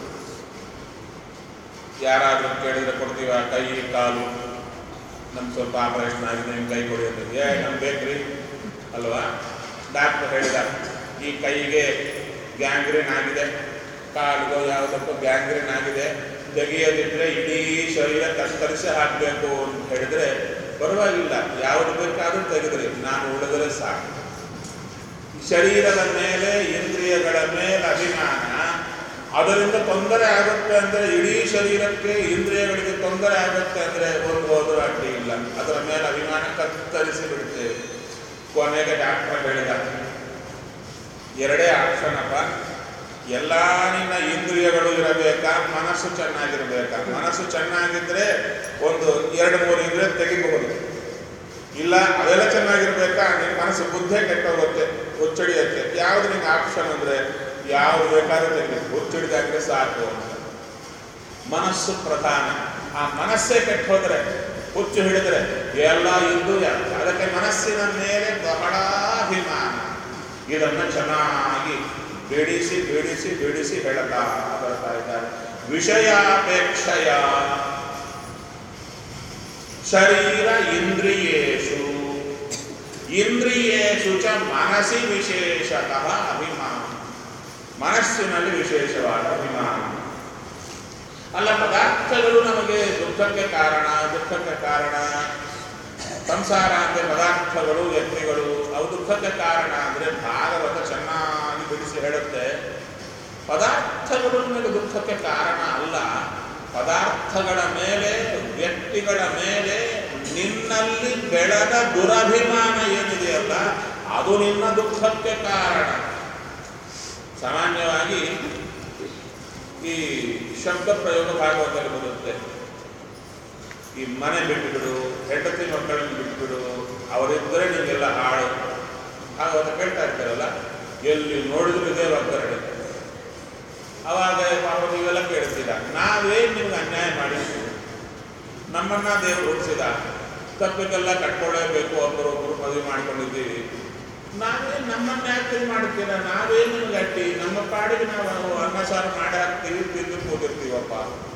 ಯಾರಾದ್ರೂ ಕೇಳಿದ್ರೆ ಕೊಡ್ತೀವ ಕೈ ಕಾಲು ನಮ್ಗೆ ಸ್ವಲ್ಪ ಆಪರೇಷನ್ ಆಗಿದೆ ನಿಮ್ ಕೈ ಕೊಡಿ ಅಂತ ಏ ನಮ್ಗೆ ಬೇಕ್ರಿ ಅಲ್ವಾ ಡಾಕ್ಟರ್ ಹೇಳಿದ ಈ ಕೈಗೆ ಗ್ಯಾಂಗ್ರೀನ್ ಆಗಿದೆ ಕಾಲಿಗೋ ಯಾವುದಕ್ಕೂ ಗ್ಯಾಂಗ್ರೀನ್ ಆಗಿದೆ ತೆಗೆಯದಿದ್ರೆ ಇಡೀ ಶರೀರ ಕತ್ತರಿಸಿ ಹಾಕಬೇಕು ಅಂತ ಹೇಳಿದ್ರೆ ಪರವಾಗಿಲ್ಲ ಯಾವುದು ಬೇಕಾದ್ರೂ ತೆಗೆದ್ರಿ ನಾನು ಉಳಿದರೆ ಸಾಕು ಶರೀರದ ಮೇಲೆ ಇಂದ್ರಿಯಗಳ ಮೇಲೆ ಅಭಿಮಾನ ಅದರಿಂದ ತೊಂದರೆ ಆಗುತ್ತೆ ಅಂದರೆ ಇಡೀ ಶರೀರಕ್ಕೆ ಇಂದ್ರಿಯಗಳಿಗೆ ತೊಂದರೆ ಆಗುತ್ತೆ ಅಂದರೆ ಒಂದು ಹೋದರೂ ಅಡ್ಡಿ ಇಲ್ಲ ಅದರ ಮೇಲೆ ಅಭಿಮಾನ ಕತ್ತರಿಸಿ ಬಿಡ್ತೇವೆ ಕೊನೆಗೆ ಡಾಕ್ಟರ್ ಹೇಳಿದ ಎರಡೇ ಆಕ್ಷಣಪ್ಪ ಎಲ್ಲ ನಿನ್ನ ಇಂದ್ರಿಯಗಳು ಇರಬೇಕಾ ಮನಸ್ಸು ಚೆನ್ನಾಗಿರ್ಬೇಕಾ ಮನಸ್ಸು ಚೆನ್ನಾಗಿದ್ರೆ ಒಂದು ಎರಡು ಮೂರು ಇಂದ್ರಿಯ ತೆಗಿಬಹುದು ಇಲ್ಲ ಅವೆಲ್ಲ ಚೆನ್ನಾಗಿರ್ಬೇಕಾ ನಿನ್ನ ಮನಸ್ಸು ಬುದ್ಧಿ ಕೆಟ್ಟೋಗುತ್ತೆ ಹುಚ್ಚಡಿಯತ್ತೆ ಯಾವ್ದು ನಿಂಗೆ ಆಪ್ಷನ್ ಅಂದ್ರೆ ಯಾವ್ದು ಬೇಕಾದ್ರೂ ತೆಗಿ ಹುಚ್ಚಡಿದಾದ್ರೆ ಸಾಕು ಅಂತ ಮನಸ್ಸು ಪ್ರಧಾನ ಆ ಮನಸ್ಸೇ ಕೆಟ್ಟ ಹೋದ್ರೆ ಹುಚ್ಚು ಹಿಡಿದ್ರೆ ಎಲ್ಲ ಇದ್ದು ಯಾಕೆ ಅದಕ್ಕೆ ಮನಸ್ಸಿನ ಮೇಲೆ ಬಹಳ ಅಭಿಮಾನ ಇದನ್ನು ಚೆನ್ನಾಗಿ ಬಿಡಿಸಿ ಬಿಡಿಸಿ ಬಿಡಿಸಿ ಹೇಳ್ತಾ ಬರ್ತಾ ಇದ್ದಾರೆ ವಿಷಯಾಪೇಕ್ಷಯ ಶರೀರ ಇಂದ್ರಿಯೇಶು ಇಂದ್ರಿಯೇಶು ಚ ಮನಸ್ಸಿ ವಿಶೇಷತಃ ಅಭಿಮಾನ ಮನಸ್ಸಿನಲ್ಲಿ ವಿಶೇಷವಾದ ಅಭಿಮಾನ ಅಲ್ಲ ಪದಾರ್ಥಗಳು ನಮಗೆ ದುಃಖಕ್ಕೆ ಕಾರಣ ದುಃಖಕ್ಕೆ ಕಾರಣ ಸಂಸಾರ ಅಂದರೆ ಪದಾರ್ಥಗಳು ವ್ಯಕ್ತಿಗಳು ಅವು ದುಃಖಕ್ಕೆ ಕಾರಣ ಅಂದರೆ ಭಾಗವತ ಚೆನ್ನಾಗಿ ಬಿಡಿಸಿ ಹೇಳುತ್ತೆ ಪದಾರ್ಥಗಳು ನಿಮಗೆ ದುಃಖಕ್ಕೆ ಕಾರಣ ಅಲ್ಲ ಪದಾರ್ಥಗಳ ಮೇಲೆ ವ್ಯಕ್ತಿಗಳ ಮೇಲೆ ನಿನ್ನಲ್ಲಿ ಬೆಳೆದ ದುರಭಿಮಾನ ಏನಿದೆಯಲ್ಲ ಅದು ನಿನ್ನ ದುಃಖಕ್ಕೆ ಕಾರಣ ಸಾಮಾನ್ಯವಾಗಿ ಈ ಶಬ್ದ ಪ್ರಯೋಗ ಭಾಗವತದಲ್ಲಿ ಬರುತ್ತೆ ಈ ಮನೆ ಬಿಟ್ಟುಬಿಡು ಹೆಂಡತಿ ಮಕ್ಕಳನ್ನು ಬಿಟ್ಟುಬಿಡು ಅವರಿದ್ದರೆ ನಿಮಗೆಲ್ಲ ಹಾಳು ಭಾಗವತ ಕೇಳ್ತಾ ಇರ್ತಾರಲ್ಲ ಎಲ್ಲಿ ನೋಡಿದ್ರು ಇದೇ ಒಗ್ಗರಣೆ ಅವಾಗ ಪಾಪ ನೀವೆಲ್ಲ ಕೇಳ್ತೀರ ನಾವೇನು ನಿಮ್ಗೆ ಅನ್ಯಾಯ ಮಾಡಿದ್ವಿ ನಮ್ಮನ್ನ ದೇವರು ಹುಟ್ಟಿಸಿದ ತಪ್ಪಿಗೆಲ್ಲ ಕಟ್ಕೊಳ್ಳೇಬೇಕು ಒಬ್ಬರೊಬ್ಬರು ಮದುವೆ ಮಾಡ್ಕೊಂಡಿದ್ದೀವಿ ನಾವೇನು ನಮ್ಮನ್ನ ಯಾಕೆ ಇದು ಮಾಡ್ತೀರ ನಾವೇನು ನಿಮ್ಗೆ ಅಡ್ಡಿ ನಮ್ಮ ಪಾಡಿಗೆ ನಾವು ಅನ್ನ ಸಾರು ಮಾಡಿ ಹಾಕ್ತೀವಿ ತಿಂದು ಕೂತಿರ್ತೀವಪ್ಪ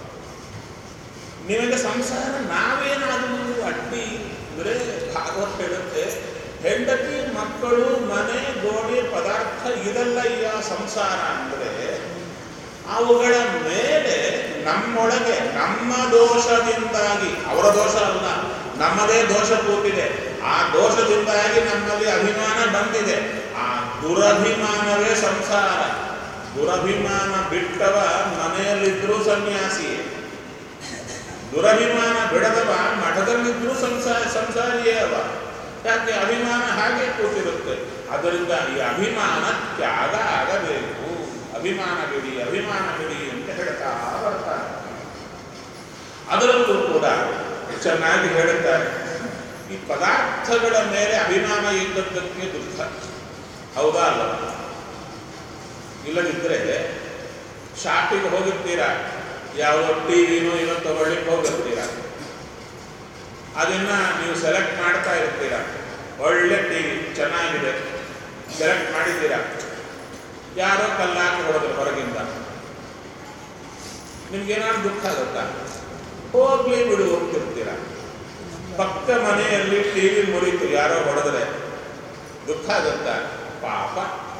ನಿಮಗೆ ಸಂಸಾರ ನಾವೇನಾದರೂ ಅಡ್ಡಿ ಅಂದರೆ ಭಾಗವತ ಹೇಳುತ್ತೆ ಹೆಂಡತಿ ಮಕ್ಕಳು ಮನೆ ಗೋಡೆ ಪದಾರ್ಥ ಇದೆಲ್ಲ ಈಗ ಸಂಸಾರ ಅಂದರೆ ಅವುಗಳ ಮೇಲೆ ನಮ್ಮೊಳಗೆ ನಮ್ಮ ದೋಷದಿಂದಾಗಿ ಅವರ ದೋಷ ಅಲ್ಲ ನಮ್ಮದೇ ದೋಷ ಕೂತಿದೆ ಆ ದೋಷದಿಂದಾಗಿ ನಮ್ಮಲ್ಲಿ ಅಭಿಮಾನ ಬಂದಿದೆ ಆ ದುರಭಿಮಾನವೇ ಸಂಸಾರ ದುರಭಿಮಾನ ಬಿಟ್ಟವ ಮನೆಯಲ್ಲಿದ್ರೂ ಸನ್ಯಾಸಿಯೇ ದುರಭಿಮಾನ ಬಿಡದವ ಮಠದಲ್ಲಿದ್ರೂ ಸಂಸಾರ ಸಂಸಾರಿಯೇ ಅವ ಯಾಕೆ ಅಭಿಮಾನ ಹಾಗೆ ಕೂತಿರುತ್ತೆ ಅದರಿಂದ ಈ ಅಭಿಮಾನ ತ್ಯಾಗ ಆಗಬೇಕು ಅಭಿಮಾನ ಬಿಡಿ ಅಭಿಮಾನ ಬಿಡಿ ಅಂತ ಹೇಳ್ತಾ ಬರ್ತಾರೆ ಅದರಲ್ಲೂ ಕೂಡ ಚೆನ್ನಾಗಿ ಹೇಳುತ್ತಾರೆ ಈ ಪದಾರ್ಥಗಳ ಮೇಲೆ ಅಭಿಮಾನ ಇದ್ದದ್ದಕ್ಕೆ ದುಃಖ ಹೌದಾ ಅಲ್ಲ ಇಲ್ಲದಿದ್ದರೆ ಶಾಪಿಗೆ ಹೋಗಿರ್ತೀರಾ ಯಾವುದೋ ಟಿ ವಿನೋ ಏನೋ ತಗೊಳ್ಳಿಕ್ಕೆ ಹೋಗಿರ್ತೀರಾ ಅದನ್ನ ನೀವು ಸೆಲೆಕ್ಟ್ ಮಾಡ್ತಾ ಇರ್ತೀರಾ ಒಳ್ಳೆ ಟಿ ವಿ ಚೆನ್ನಾಗಿದೆ ಸೆಲೆಕ್ಟ್ ಮಾಡಿದ್ದೀರಾ ಯಾರೋ ಕಲ್ಲಾಕಿ ಹೊಡೆದ್ರು ಹೊರಗಿಂದ ನಿಮ್ಗೇನಾದ್ರು ದುಃಖ ಆಗುತ್ತಾ ಹೋಗ್ಲಿ ಬಿಡು ಹೋಗ್ತಿರ್ತೀರಾ ಪಕ್ಕ ಮನೆಯಲ್ಲಿ ಟಿ ವಿ ಮುರಿತು ಯಾರೋ ಹೊಡೆದ್ರೆ ದುಃಖ ಆಗುತ್ತಾ ಪಾಪ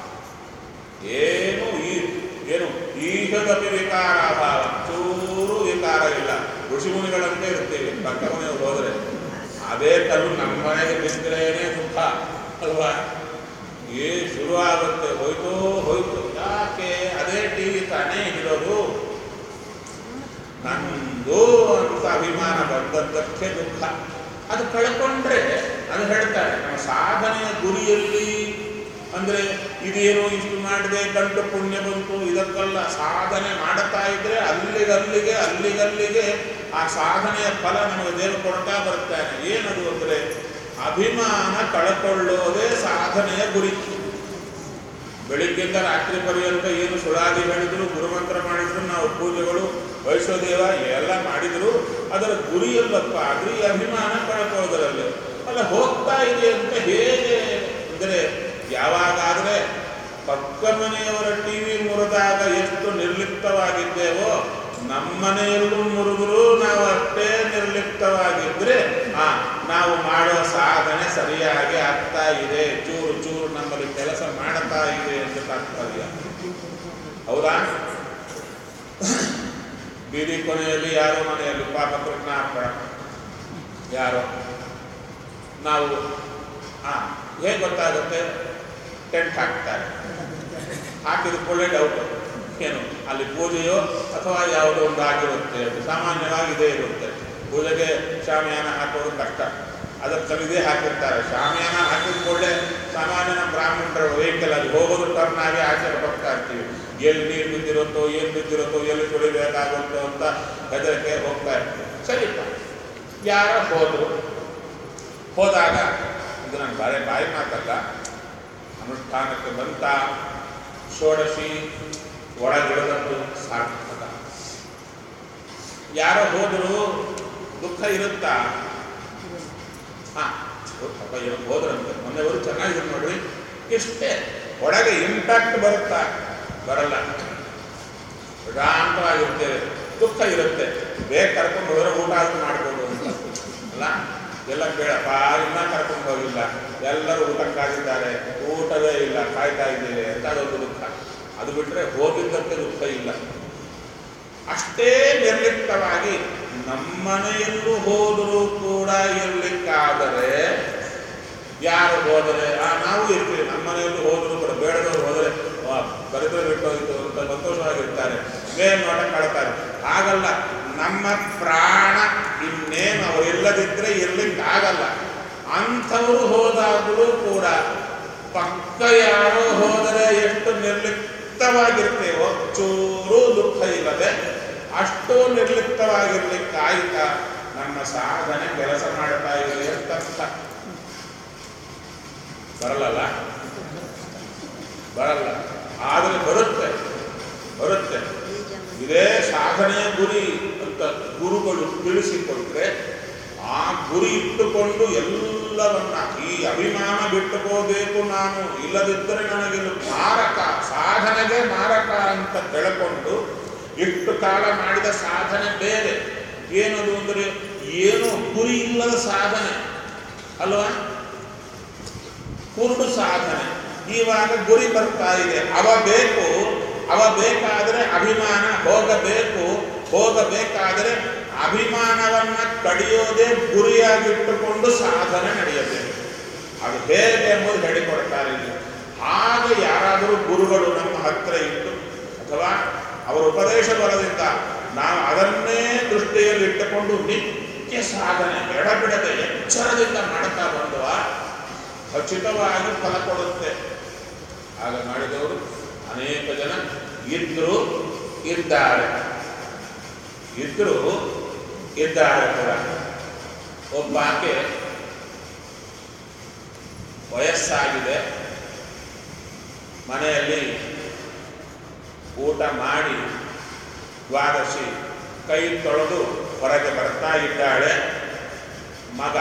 ಏನು ಈ ಏನು ಈಹದಪಿ ವಿಕಾರ ಅಭಾವ ಚೂರು ವಿಕಾರ ಇಲ್ಲ ಋಷಿಮುನಿಗಳಂತೆ ಇರ್ತೀವಿ ಪಕ್ಕ ಮನೆಯವ್ರು ಹೋದ್ರೆ ಅದೇ ಕಲ್ಲು ನಮ್ಮ ಮನೆಗೆ ಬಿದ್ದರೇನೆ ದುಃಖ ಅಲ್ವಾ ಏ ಶುರು ಆಗುತ್ತೆ ಹೋಯ್ತು ಹೋಯ್ತು ಯಾಕೆ ಅದೇ ಟಿ ವಿ ತಾನೇ ಇರೋದು ನಂದು ಅಂತ ಅಭಿಮಾನ ಬಂದದ್ದಕ್ಕೆ ದುಃಖ ಅದು ಕಳ್ಕೊಂಡ್ರೆ ಅದು ಹೇಳ್ತಾರೆ ನಮ್ಮ ಸಾಧನೆಯ ಗುರಿಯಲ್ಲಿ ಅಂದ್ರೆ ಇದೇನು ಇಷ್ಟು ಮಾಡಿದೆ ಗಂಟು ಪುಣ್ಯ ಬಂತು ಇದಕ್ಕೆಲ್ಲ ಸಾಧನೆ ಮಾಡುತ್ತಾ ಇದ್ರೆ ಅಲ್ಲಿಗಲ್ಲಿಗೆ ಅಲ್ಲಿಗಲ್ಲಿಗೆ ಆ ಸಾಧನೆಯ ಫಲ ನಮಗೆ ದೇವರು ಕೊಡ್ತಾ ಬರ್ತಾನೆ ಏನದು ಅಂದ್ರೆ ಅಭಿಮಾನ ಕಳ್ಕೊಳ್ಳೋದೇ ಸಾಧನೆಯ ಗುರಿ ಬೆಳಿಗ್ಗೆಯಿಂದ ರಾತ್ರಿ ಪರ್ಯಂತ ಏನು ಸುಳಾದಿ ಹೇಳಿದ್ರು ಗುರುಮಂತ್ರ ಮಾಡಿದ್ರು ನಾವು ಪೂಜೆಗಳು ವೈಶ್ವದೇವ ಎಲ್ಲ ಮಾಡಿದ್ರು ಅದರ ಗುರಿಯಲ್ಲಪ್ಪ ಗುರಿ ಅಭಿಮಾನ ಕಳ್ಕೊಳ್ಳೋದರಲ್ಲಿ ಅಲ್ಲ ಹೋಗ್ತಾ ಇದೆ ಅಂತ ಹೇಗೆ ಅಂದರೆ ಯಾವಾಗಾದ್ರೆ ಪಕ್ಕ ಮನೆಯವರ ಟಿವಿ ಮುರಿದಾಗ ಎಷ್ಟು ನಿರ್ಲಿಪ್ತವಾಗಿದ್ದೇವೋ ನಮ್ಮನೆಯಲ್ಲೂ ಮುರಿದ್ರು ನಾವು ಅಷ್ಟೇ ನಿರ್ಲಿಪ್ತವಾಗಿದ್ರೆ ಆ ನಾವು ಮಾಡೋ ಸಾಧನೆ ಸರಿಯಾಗಿ ಆಗ್ತಾ ಇದೆ ಚೂರು ಚೂರು ನಮ್ಮಲ್ಲಿ ಕೆಲಸ ಮಾಡ್ತಾ ಇದೆ ಅಂತ ತಾತ್ಪರ್ಯ ಹೌದಾ ಬೀದಿ ಕೊನೆಯಲ್ಲಿ ಯಾರೋ ಮನೆಯಲ್ಲಿ ಪಾಪ ಕೃಷ್ಣಾರ್ಪಣ ಯಾರೋ ನಾವು ಆ ಹೇಗೆ ಗೊತ್ತಾಗುತ್ತೆ ಟೆಂಟ್ ಹಾಕ್ತಾರೆ ಹಾಕಿದ ಕೂಡಲೇ ಡೌಟ್ ಏನು ಅಲ್ಲಿ ಪೂಜೆಯೋ ಅಥವಾ ಯಾವುದೋ ಒಂದು ಆಗಿರುತ್ತೆ ಅದು ಸಾಮಾನ್ಯವಾಗಿ ಇದೇ ಇರುತ್ತೆ ಪೂಜೆಗೆ ಶಾಮಿಯಾನ ಹಾಕೋದು ಕಷ್ಟ ಅದಕ್ಕೆ ಕಲಿದೇ ಹಾಕಿರ್ತಾರೆ ಶಾಮಿಯಾನ ಹಾಕಿದ ಕೂಡಲೇ ಸಾಮಾನ್ಯ ನಮ್ಮ ಬ್ರಾಹ್ಮಣರ ವೆಹಿಕಲ್ ಅಲ್ಲಿ ಹೋಗೋದು ಟರ್ನ್ ಆಗಿ ಆಚೆ ಹೋಗ್ತಾ ಇರ್ತೀವಿ ಎಲ್ಲಿ ನೀರು ಬಿದ್ದಿರುತ್ತೋ ಏನು ಬಿದ್ದಿರುತ್ತೋ ಎಲ್ಲಿ ತುಳಿಬೇಕಾಗುತ್ತೋ ಅಂತ ಹೆದರಿಕೆ ಹೋಗ್ತಾ ಇರ್ತೀವಿ ಸರಿಪ್ಪ ಯಾರೋ ಹೋದ್ರು ಹೋದಾಗ ಇದು ನಾನು ಬಾಳೆ ಬಾಯಿ ಮಾತಲ್ಲ ಅನುಷ್ಠಾನಕ್ಕೆ ಬಂತ ಷೋಡಶಿ ಒಳಗಿಳದದ್ದು ಸಾರ್ಥಕ ಯಾರೋ ಹೋದ್ರು ದುಃಖ ಇರುತ್ತಾ ಹಾ ಪಾಪ ಏನೋ ಹೋದ್ರಂತೆ ಮೊನ್ನೆವರು ಚೆನ್ನಾಗಿದ್ರು ನೋಡ್ರಿ ಇಷ್ಟೇ ಒಳಗೆ ಇಂಪ್ಯಾಕ್ಟ್ ಬರುತ್ತಾ ಬರಲ್ಲ ಶಾಂತವಾಗಿರ್ತೇವೆ ದುಃಖ ಇರುತ್ತೆ ಬೇಗ ಕರ್ಕೊಂಡು ಹೋದ್ರೆ ಊಟ ಆದ್ರೂ ಮಾಡ್ಬೋದು ಅಂತ ಅಲ್ಲ ಎಲ್ಲ ಬೇಡಪ್ಪ ಇನ್ನ ಕರ್ಕೊಂಡು ಹೋಗಿಲ್ಲ ಎಲ್ಲರೂ ಊಟ ಕಾದಿದ್ದಾರೆ ಊಟವೇ ಇಲ್ಲ ಕಾಯ್ತಾ ಇದ್ದೇವೆ ಅಂತ ಅದೊಂದು ದುಃಖ ಅದು ಬಿಟ್ಟರೆ ಹೋಗಿದ್ದಕ್ಕೆ ದುಃಖ ಇಲ್ಲ ಅಷ್ಟೇ ನಿರ್ಲಿಪ್ತವಾಗಿ ನಮ್ಮನೆಯಲ್ಲೂ ಹೋದರೂ ಕೂಡ ಇರ್ಲಿಕ್ಕಾದರೆ ಯಾರು ಹೋದರೆ ಆ ನಾವು ಇರ್ತೀವಿ ನಮ್ಮ ಮನೆಯಲ್ಲೂ ಹೋದರೂ ಕೂಡ ಬೇಡದವ್ರು ಹೋದರೆ ಬರೆದ್ರೆ ಬಿಟ್ಟೋಗಿತ್ತು ಅಂತ ಸಂತೋಷವಾಗಿರ್ತಾರೆ ಮೇಲ್ನೋಟ ಕಳ್ತಾರೆ ಹಾಗಲ್ಲ ನಮ್ಮ ಪ್ರಾಣ ಇನ್ನೇನು ಅವರು ಇಲ್ಲದಿದ್ದರೆ ಇರ್ಲಿಕ್ಕಾಗಲ್ಲ ಅಂಥವರು ಹೋದಾಗಲೂ ಕೂಡ ಪಕ್ಕ ಯಾರೋ ಹೋದರೆ ಎಷ್ಟು ನಿರ್ಲಿಪ್ತವಾಗಿರ್ತೇವೋ ಚೂರು ದುಃಖ ಇಲ್ಲದೆ ಅಷ್ಟು ನಿರ್ಲಿಪ್ತವಾಗಿರ್ಲಿಕ್ಕಾಯ್ತಾ ನಮ್ಮ ಸಾಧನೆ ಕೆಲಸ ಮಾಡ್ತಾ ಇದೆ ಅಂತ ಅರ್ಥ. ಬರಲ್ಲಲ್ಲ ಬರಲ್ಲ ಆದರೆ ಬರುತ್ತೆ ಬರುತ್ತೆ ಇದೇ ಸಾಧನೆಯ ಗುರಿ ಅಂತ ಗುರುಗಳು ತಿಳಿಸಿಕೊಟ್ರೆ ಆ ಗುರಿ ಇಟ್ಟುಕೊಂಡು ಎಲ್ಲವನ್ನ ಈ ಅಭಿಮಾನ ಬಿಟ್ಟುಕೋಬೇಕು ನಾನು ಇಲ್ಲದಿದ್ದರೆ ನನಗಿದು ಮಾರಕ ಸಾಧನೆಗೆ ಮಾರಕ ಅಂತ ತಿಳ್ಕೊಂಡು ಇಷ್ಟು ಕಾಲ ಮಾಡಿದ ಸಾಧನೆ ಬೇರೆ ಏನದು ಅಂದರೆ ಏನು ಗುರಿ ಇಲ್ಲದ ಸಾಧನೆ ಅಲ್ವಾ ಕುರುಡು ಸಾಧನೆ ಇವಾಗ ಗುರಿ ಬರ್ತಾ ಇದೆ ಅವ ಬೇಕು ಅವ ಬೇಕಾದರೆ ಅಭಿಮಾನ ಹೋಗಬೇಕು ಹೋಗಬೇಕಾದರೆ ಅಭಿಮಾನವನ್ನ ಕಡಿಯೋದೇ ಗುರಿಯಾಗಿಟ್ಟುಕೊಂಡು ಸಾಧನೆ ನಡೆಯಬೇಕು ಅದು ಹೇಗೆ ಎಂಬುದು ಹೇಳಿಕೊಡ್ತಾರೆ ಇಲ್ಲಿ ಆಗ ಯಾರಾದರೂ ಗುರುಗಳು ನಮ್ಮ ಹತ್ರ ಇಟ್ಟು ಅಥವಾ ಅವರ ಉಪದೇಶ ಬಲದಿಂದ ನಾವು ಅದನ್ನೇ ದೃಷ್ಟಿಯಲ್ಲಿಟ್ಟುಕೊಂಡು ನಿತ್ಯ ಸಾಧನೆ ಎಡಬಿಡದೆ ಎಚ್ಚರದಿಂದ ಮಾಡ್ತಾ ಬಂದವ ಖಚಿತವಾಗಿ ಫಲ ಕೊಡುತ್ತೆ ಆಗ ಮಾಡಿದವರು ಅನೇಕ ಜನ ಇದ್ರು ಇದ್ದಾರೆ ಇದ್ರು ಇದ್ದಾರೆ ಕೂಡ ಒಬ್ಬ ಆಕೆ ವಯಸ್ಸಾಗಿದೆ ಮನೆಯಲ್ಲಿ ಊಟ ಮಾಡಿ ದ್ವಾದಶಿ ಕೈ ತೊಳೆದು ಹೊರಗೆ ಬರ್ತಾ ಇದ್ದಾಳೆ ಮಗ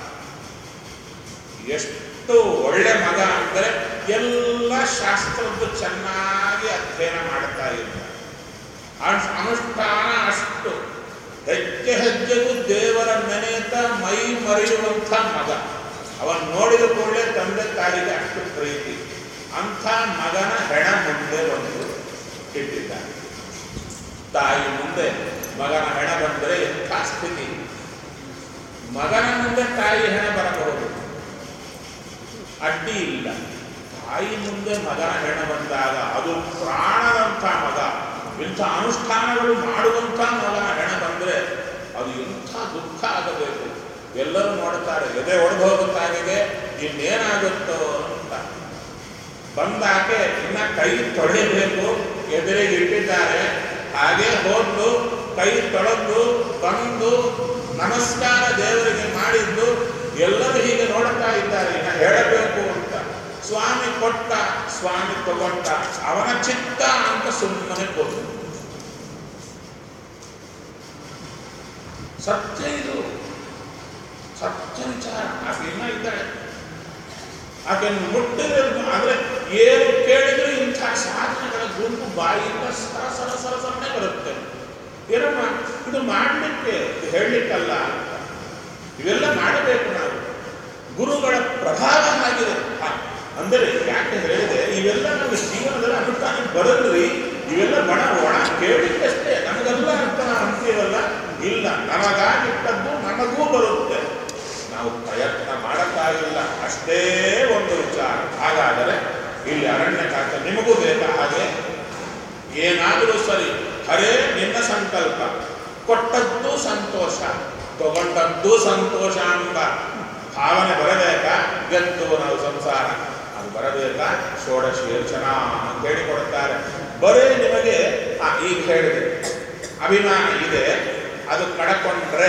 ಎಷ್ಟು ಒಳ್ಳೆ ಮಗ ಅಂದರೆ ಎಲ್ಲ ಶಾಸ್ತ್ರದ್ದು ಚೆನ್ನಾಗಿ ಅಧ್ಯಯನ ಮಾಡ್ತಾ ಇದ್ದ ಅಷ್ಟ್- ಅನುಷ್ಠಾನ ಅಷ್ಟು ಹೆಜ್ಜೆ ಹೆಜ್ಜೆಗೂ ದೇವರ ನೆನೆಯುತ್ತ ಮೈ ಮರೆಯುವಂಥ ಮಗ ಅವನ್ ನೋಡಿದ ಕೂಡಲೇ ತಂದೆ ತಾಯಿಗೆ ಅಷ್ಟು ಪ್ರೀತಿ ಅಂಥ ಮಗನ ಹೆಣ ಮುಂದೆ ಬಂದು ಇಟ್ಟಿದ್ದಾನೆ ತಾಯಿ ಮುಂದೆ ಮಗನ ಹೆಣ ಬಂದರೆ ಎಂಥ ಸ್ಥಿತಿ ಮಗನ ಮುಂದೆ ತಾಯಿ ಹೆಣ ಬರಬಹುದು ಅಡ್ಡಿ ಇಲ್ಲ ತಾಯಿ ಮುಂದೆ ಮಗನ ಹೆಣ ಬಂದಾಗ ಅದು ಪ್ರಾಣದಂಥ ಮಗ ಇಂಥ ಅನುಷ್ಠಾನಗಳು ಮಾಡುವಂಥ ಮಗನ ಹೆಣ ಬಂದರೆ ಅದು ಎಂಥ ದುಃಖ ಆಗಬೇಕು ಎಲ್ಲರೂ ನೋಡ್ತಾರೆ ಎದೆ ಒಡೆದು ಹೋಗುತ್ತಾಗಿದೆ ಇನ್ನೇನಾಗುತ್ತೋ ಅಂತ ಬಂದಾಕೆ ಇನ್ನ ಕೈ ತೊಳೆಯಬೇಕು ಎದುರಿಗೆ ಇಟ್ಟಿದ್ದಾರೆ ಹಾಗೆ ಹೋದ್ದು ಕೈ ತೊಳೆದು ಬಂದು ನಮಸ್ಕಾರ ದೇವರಿಗೆ ಮಾಡಿದ್ದು ಎಲ್ಲರೂ ಹೀಗೆ ನೋಡ್ತಾ ಇದ್ದಾರೆ ಇನ್ನ ಹೇಳಬೇಕು ಅಂತ ಸ್ವಾಮಿ ಕೊಟ್ಟ ಸ್ವಾಮಿ ತಗೊಂಡ ಅವನ ಚಿತ್ತ ಅಂತ ಸುಮ್ಮನೆ ಕೂತು ಸತ್ಯ ಇದು ಸತ್ಯ ವಿಚಾರ ಆಕೆ ಇನ್ನ ಇದ್ದಾಳೆ ಆಕೆಯನ್ನು ಮುಟ್ಟಿದ್ರೆ ಅಂದ್ರೆ ಏನು ಕೇಳಿದ್ರು ಇಂಥ ಸಾಧನೆಗಳ ಗುಂಪು ಬಾಯಿಯಿಂದ ಸರ ಸರ ಸರ ಸರನೆ ಬರುತ್ತೆ ಏನಮ್ಮ ಇದು ಮಾಡಲಿಕ್ಕೆ ಇದು ಹೇಳಲಿಕ್ಕಲ್ಲ ಅಂತ ಇವೆಲ್ಲ ಮಾಡಬೇಕು ನಾವು ಗುರುಗಳ ಪ್ರಭಾವ ಆಗಿದೆ ಹ, ಅಂದರೆ ಯಾಕೆ ಹೇಳಿದೆ ಇವೆಲ್ಲ ನಮ್ಮ ಜೀವನದಲ್ಲಿ ಅನುಷ್ಠಾನಕ್ಕೆ ಬರಲ್ರಿ ಇವೆಲ್ಲ ಬಣ ಒಣ ಕೇಳಿದ್ದಷ್ಟೇ ನಮಗೆಲ್ಲ ಅಂತ ನಾವು ಅಂತೀವಲ್ಲ ಇಲ್ಲ ನಮಗಾಗಿಟ್ಟದ್ದು ನಮಗೂ ಬರುತ್ತೆ ನಾವು ಪ್ರಯತ್ನ ಮಾಡಕ್ಕಾಗಿಲ್ಲ ಅಷ್ಟೇ ಒಂದು ವಿಚಾರ ಹಾಗಾದರೆ ಇಲ್ಲಿ ಅರಣ್ಯ ಕಾಕ ನಿಮಗೂ ಬೇಕಾ ಹಾಗೆ ಏನಾದರೂ ಸರಿ ಹರೇ ನಿನ್ನ ಸಂಕಲ್ಪ ಕೊಟ್ಟದ್ದು ಸಂತೋಷ ತಗೊಂಡದ್ದು ಸಂತೋಷ ಎಂಬ ಭಾವನೆ ಬರಬೇಕಾ ಗೆದ್ದು ನಾವು ಸಂಸಾರ ಅದು ಬರಬೇಕಾ ಷೋಡಶೀರ್ಷಣ ಅಂತ ಹೇಳಿಕೊಡುತ್ತಾರೆ ಬರೀ ನಿಮಗೆ ಆ, ಈಗ ಹೇಳಿದೆ ಅಭಿಮಾನ ಇದೆ ಅದು ಕಳಕೊಂಡ್ರೆ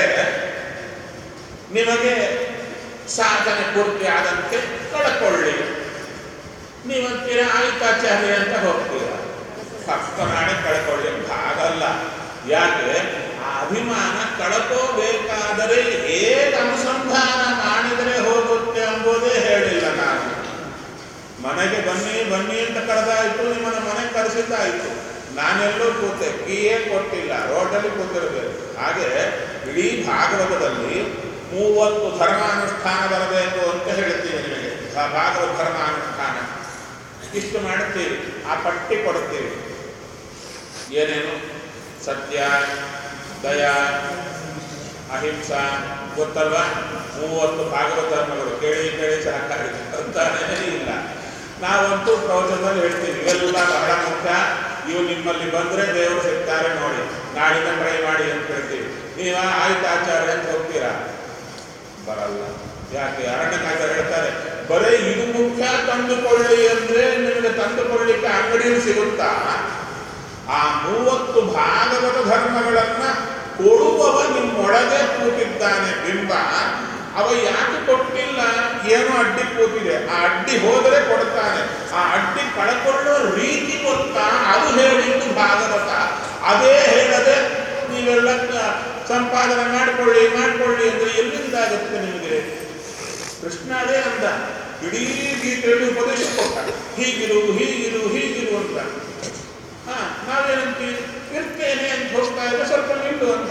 ನಿಮಗೆ ಸಾಧನೆ ಪೂರ್ತಿ ಆದಂತೆ ಕಳ್ಕೊಳ್ಳಿ ನೀವಂತೀರ ಆಯ್ತಾಚಾರ್ಯ ಅಂತ ಹೋಗ್ತೀರ ಪಕ್ಕ ನಾಳೆ ಕಳ್ಕೊಳ್ಳಿ ಹಾಗಲ್ಲ ಯಾಕೆ ಆ ಅಭಿಮಾನ ಕಳ್ಕೋಬೇಕಾದರೆ ಹೇಗೆ ಅನುಸಂಧಾನ ಮಾಡಿದರೆ ಹೋಗುತ್ತೆ ಎಂಬುದೇ ಹೇಳಿಲ್ಲ ನಾನು ಮನೆಗೆ ಬನ್ನಿ ಬನ್ನಿ ಅಂತ ಕರೆದಾಯ್ತು ನಿಮ್ಮನ್ನ ಮನೆ ಕರೆಸಿದ್ದಾಯ್ತು ನಾನೆಲ್ಲೂ ಕೂತೆ ಕೀಯೇ ಕೊಟ್ಟಿಲ್ಲ ರೋಡಲ್ಲಿ ಕೂತಿರಬೇಕು ಹಾಗೆ ಇಡೀ ಭಾಗವತದಲ್ಲಿ ಮೂವತ್ತು ಧರ್ಮಾನುಷ್ಠಾನ ಬರಬೇಕು ಅಂತ ಹೇಳ್ತೀವಿ ನಿಮಗೆ ಆ ಭಾಗವತ ಧರ್ಮಾನುಷ್ಠಾನ ಇಷ್ಟು ಮಾಡುತ್ತೀವಿ ಆ ಪಟ್ಟಿ ಕೊಡುತ್ತೀವಿ ಏನೇನು ಸತ್ಯ ದಯ ಅಹಿಂಸಾ ಗೊತ್ತಲ್ವಾ ಮೂವತ್ತು ಭಾಗವತ ಧರ್ಮಗಳು ಕೇಳಿ ಕೇಳಿ ಸಾಕಾಗಿದೆ ಅಂತಾನೇ ಇಲ್ಲ ನಾವಂತೂ ಪ್ರವಚನದಲ್ಲಿ ಹೇಳ್ತೀವಿ ಇವೆಲ್ಲ ಬಹಳ ಮುಖ್ಯ ಇವು ನಿಮ್ಮಲ್ಲಿ ಬಂದ್ರೆ ದೇವರು ಸಿಗ್ತಾರೆ ನೋಡಿ ನಾಡಿನ ಟ್ರೈ ಮಾಡಿ ಅಂತ ಹೇಳ್ತೀವಿ ನೀವ ಆಯ್ತು ಆಚಾರ್ಯ ಅಂತ ಹೋಗ್ತೀರಾ ಬರಲ್ಲ ಯಾಕೆ ಅರಣ್ಯಕಾಚಾರ್ಯ ಹೇಳ್ತಾರೆ ಬರೀ ಇದು ಮುಖ್ಯ ತಂದುಕೊಳ್ಳಿ ಅಂದ್ರೆ ನಿಮಗೆ ತಂದುಕೊಳ್ಳಿಕ್ಕೆ ಅಂಗಡಿಯಲ್ಲಿ ಸಿಗುತ್ತಾ ಆ ಮೂವತ್ತು ಭಾಗವತ ಧರ್ಮಗಳನ್ನ ಕೊಡುವವ ನಿಮ್ಮೊಳಗೆ ಕೂತಿದ್ದಾನೆ ಬಿಂಬ ಅವ ಯಾಕೆ ಕೊಟ್ಟಿಲ್ಲ ಏನೋ ಅಡ್ಡಿ ಕೂತಿದೆ ಆ ಅಡ್ಡಿ ಹೋದರೆ ಕೊಡ್ತಾನೆ ಆ ಅಡ್ಡಿ ಕಳ್ಕೊಳ್ಳೋ ರೀತಿ ಗೊತ್ತಾ ಅದು ಹೇಳಿದ್ದು ಭಾಗವತ ಅದೇ ಹೇಳದೆ ನೀವೆಲ್ಲ ಕ- ಸಂಪಾದನೆ ಮಾಡಿಕೊಳ್ಳಿ ಮಾಡಿಕೊಳ್ಳಿ ಅಂದ್ರೆ ಎಲ್ಲಿಂದ ಆಗುತ್ತೆ ನಿಮಗೆ ಕೃಷ್ಣ ಅದೇ ಅಂದ ಇಡೀ ಗೀತೆಯಲ್ಲಿ ಉಪದೇಶ ಕೊಟ್ಟ ಹೀಗಿರು ಹೀಗಿರು ಹೀಗಿರು ಅಂತ ಹಾ ನಾವೇನಂತೀವಿ ಇರ್ತೇನೆ ಅಂತ ಹೋಗ್ತಾ ಇದ್ರೆ ಸ್ವಲ್ಪ ನಿಲ್ಲು ಅಂತ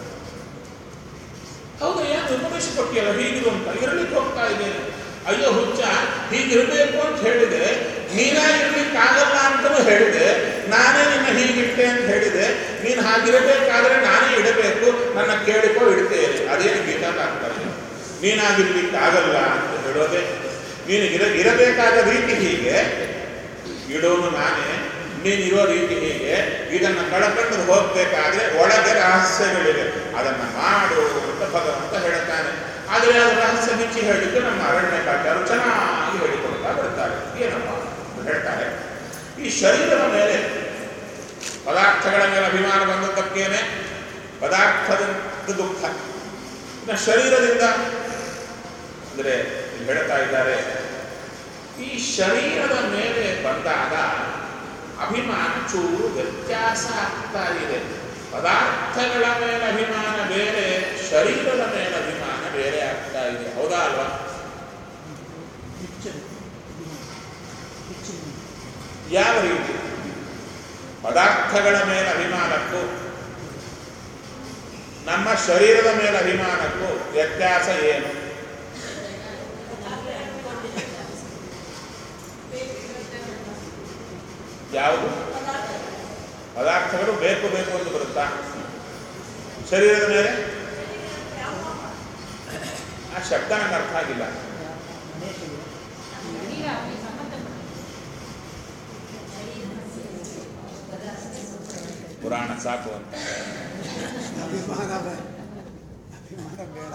ಹೌದಾ ಯಾಕೆ ಉಪದೇಶ ಕೊಟ್ಟಿಯಲ್ಲ ಹೀಗಿರು ಅಂತ ಇರಲಿಕ್ಕೆ ಹೋಗ್ತಾ ಇದ್ದೇನೆ ಅಯ್ಯೋ ಹುಚ್ಚ ಹೀಗಿರಬೇಕು ಅಂತ ಹೇಳಿದೆ ನೀನಾಗಿರ್ಲಿಕ್ಕಾಗಲ್ಲ ಅಂತಲೂ ಹೇಳಿದೆ ನಾನೇ ನಿನ್ನ ಹೀಗಿಟ್ಟೆ ಅಂತ ಹೇಳಿದೆ ನೀನು ಹಾಗಿರಬೇಕಾದ್ರೆ ನಾನೇ ಇಡಬೇಕು ನನ್ನ ಕೇಳಿಕೋ ಇಡ್ತೇನೆ ಅದೇನು ಗೀತಾ ತಾತ್ಪರ್ಯ ನೀನಾಗಿರ್ಲಿಕ್ಕಾಗಲ್ಲ ಅಂತ ಹೇಳೋದೆ ನೀನು ಇರ ಇರಬೇಕಾದ ರೀತಿ ಹೀಗೆ ಇಡೋನು ನಾನೇ ನೀನಿರೋ ರೀತಿ ಹೀಗೆ ಇದನ್ನು ಕಳ್ಕೊಂಡು ಹೋಗ್ಬೇಕಾದ್ರೆ ಒಳಗೆ ರಹಸ್ಯಗಳಿವೆ ಅದನ್ನ ಮಾಡು ಅಂತ ಭಗವಂತ ಹೇಳ್ತಾನೆ ಆದರೆ ಅದು ರಹಸ್ಯ ಬಿಚ್ಚಿ ಹೇಳಿದ್ದು ನಮ್ಮ ಅರಣ್ಯಕಾಚಾರು ಚೆನ್ನಾಗಿ ಹೇಳಿಕೊಡ್ತಾ ಬರ್ತಾರೆ ಏನಪ್ಪ ಅಂತ ಹೇಳ್ತಾರೆ ಈ ಶರೀರದ ಮೇಲೆ ಪದಾರ್ಥಗಳ ಮೇಲೆ ಅಭಿಮಾನ ಬಂದದ್ದಕ್ಕೇನೆ ಪದಾರ್ಥದಿಂದ ದುಃಖ ಇನ್ನು ಶರೀರದಿಂದ ಅಂದರೆ ಇಲ್ಲಿ ಹೇಳ್ತಾ ಇದ್ದಾರೆ ಈ ಶರೀರದ ಮೇಲೆ ಬಂದಾಗ ಅಭಿಮಾನ ಚೂರು ವ್ಯತ್ಯಾಸ ಆಗ್ತಾ ಇದೆ ಪದಾರ್ಥಗಳ ಮೇಲೆ ಅಭಿಮಾನ ಬೇರೆ ಶರೀರದ ಮೇಲೆ ಅಭಿಮಾನ ಬೇರೆ ಆಗ್ತಾ ಇದೆ ಹೌದಾ ಅಲ್ವಾ ಯಾವ ರೀತಿ ಪದಾರ್ಥಗಳ ಮೇಲೆ ಅಭಿಮಾನಕ್ಕೂ ನಮ್ಮ ಶರೀರದ ಮೇಲೆ ಅಭಿಮಾನಕ್ಕೂ ವ್ಯತ್ಯಾಸ ಏನು ಯಾವುದು ಪದಾರ್ಥಗಳು ಬೇಕು ಬೇಕು ಅಂತ ಬರುತ್ತಾ ಶರೀರದ ಮೇಲೆ ಆ ಶಬ್ದ ನಂಗೆ ಅರ್ಥ ಆಗಿಲ್ಲ ಪುರಾಣ ಸಾಕು ಅಂತ ಅಭಿಮಾನ ಬೇ- ಅಭಿಮಾನ ಬೇಡ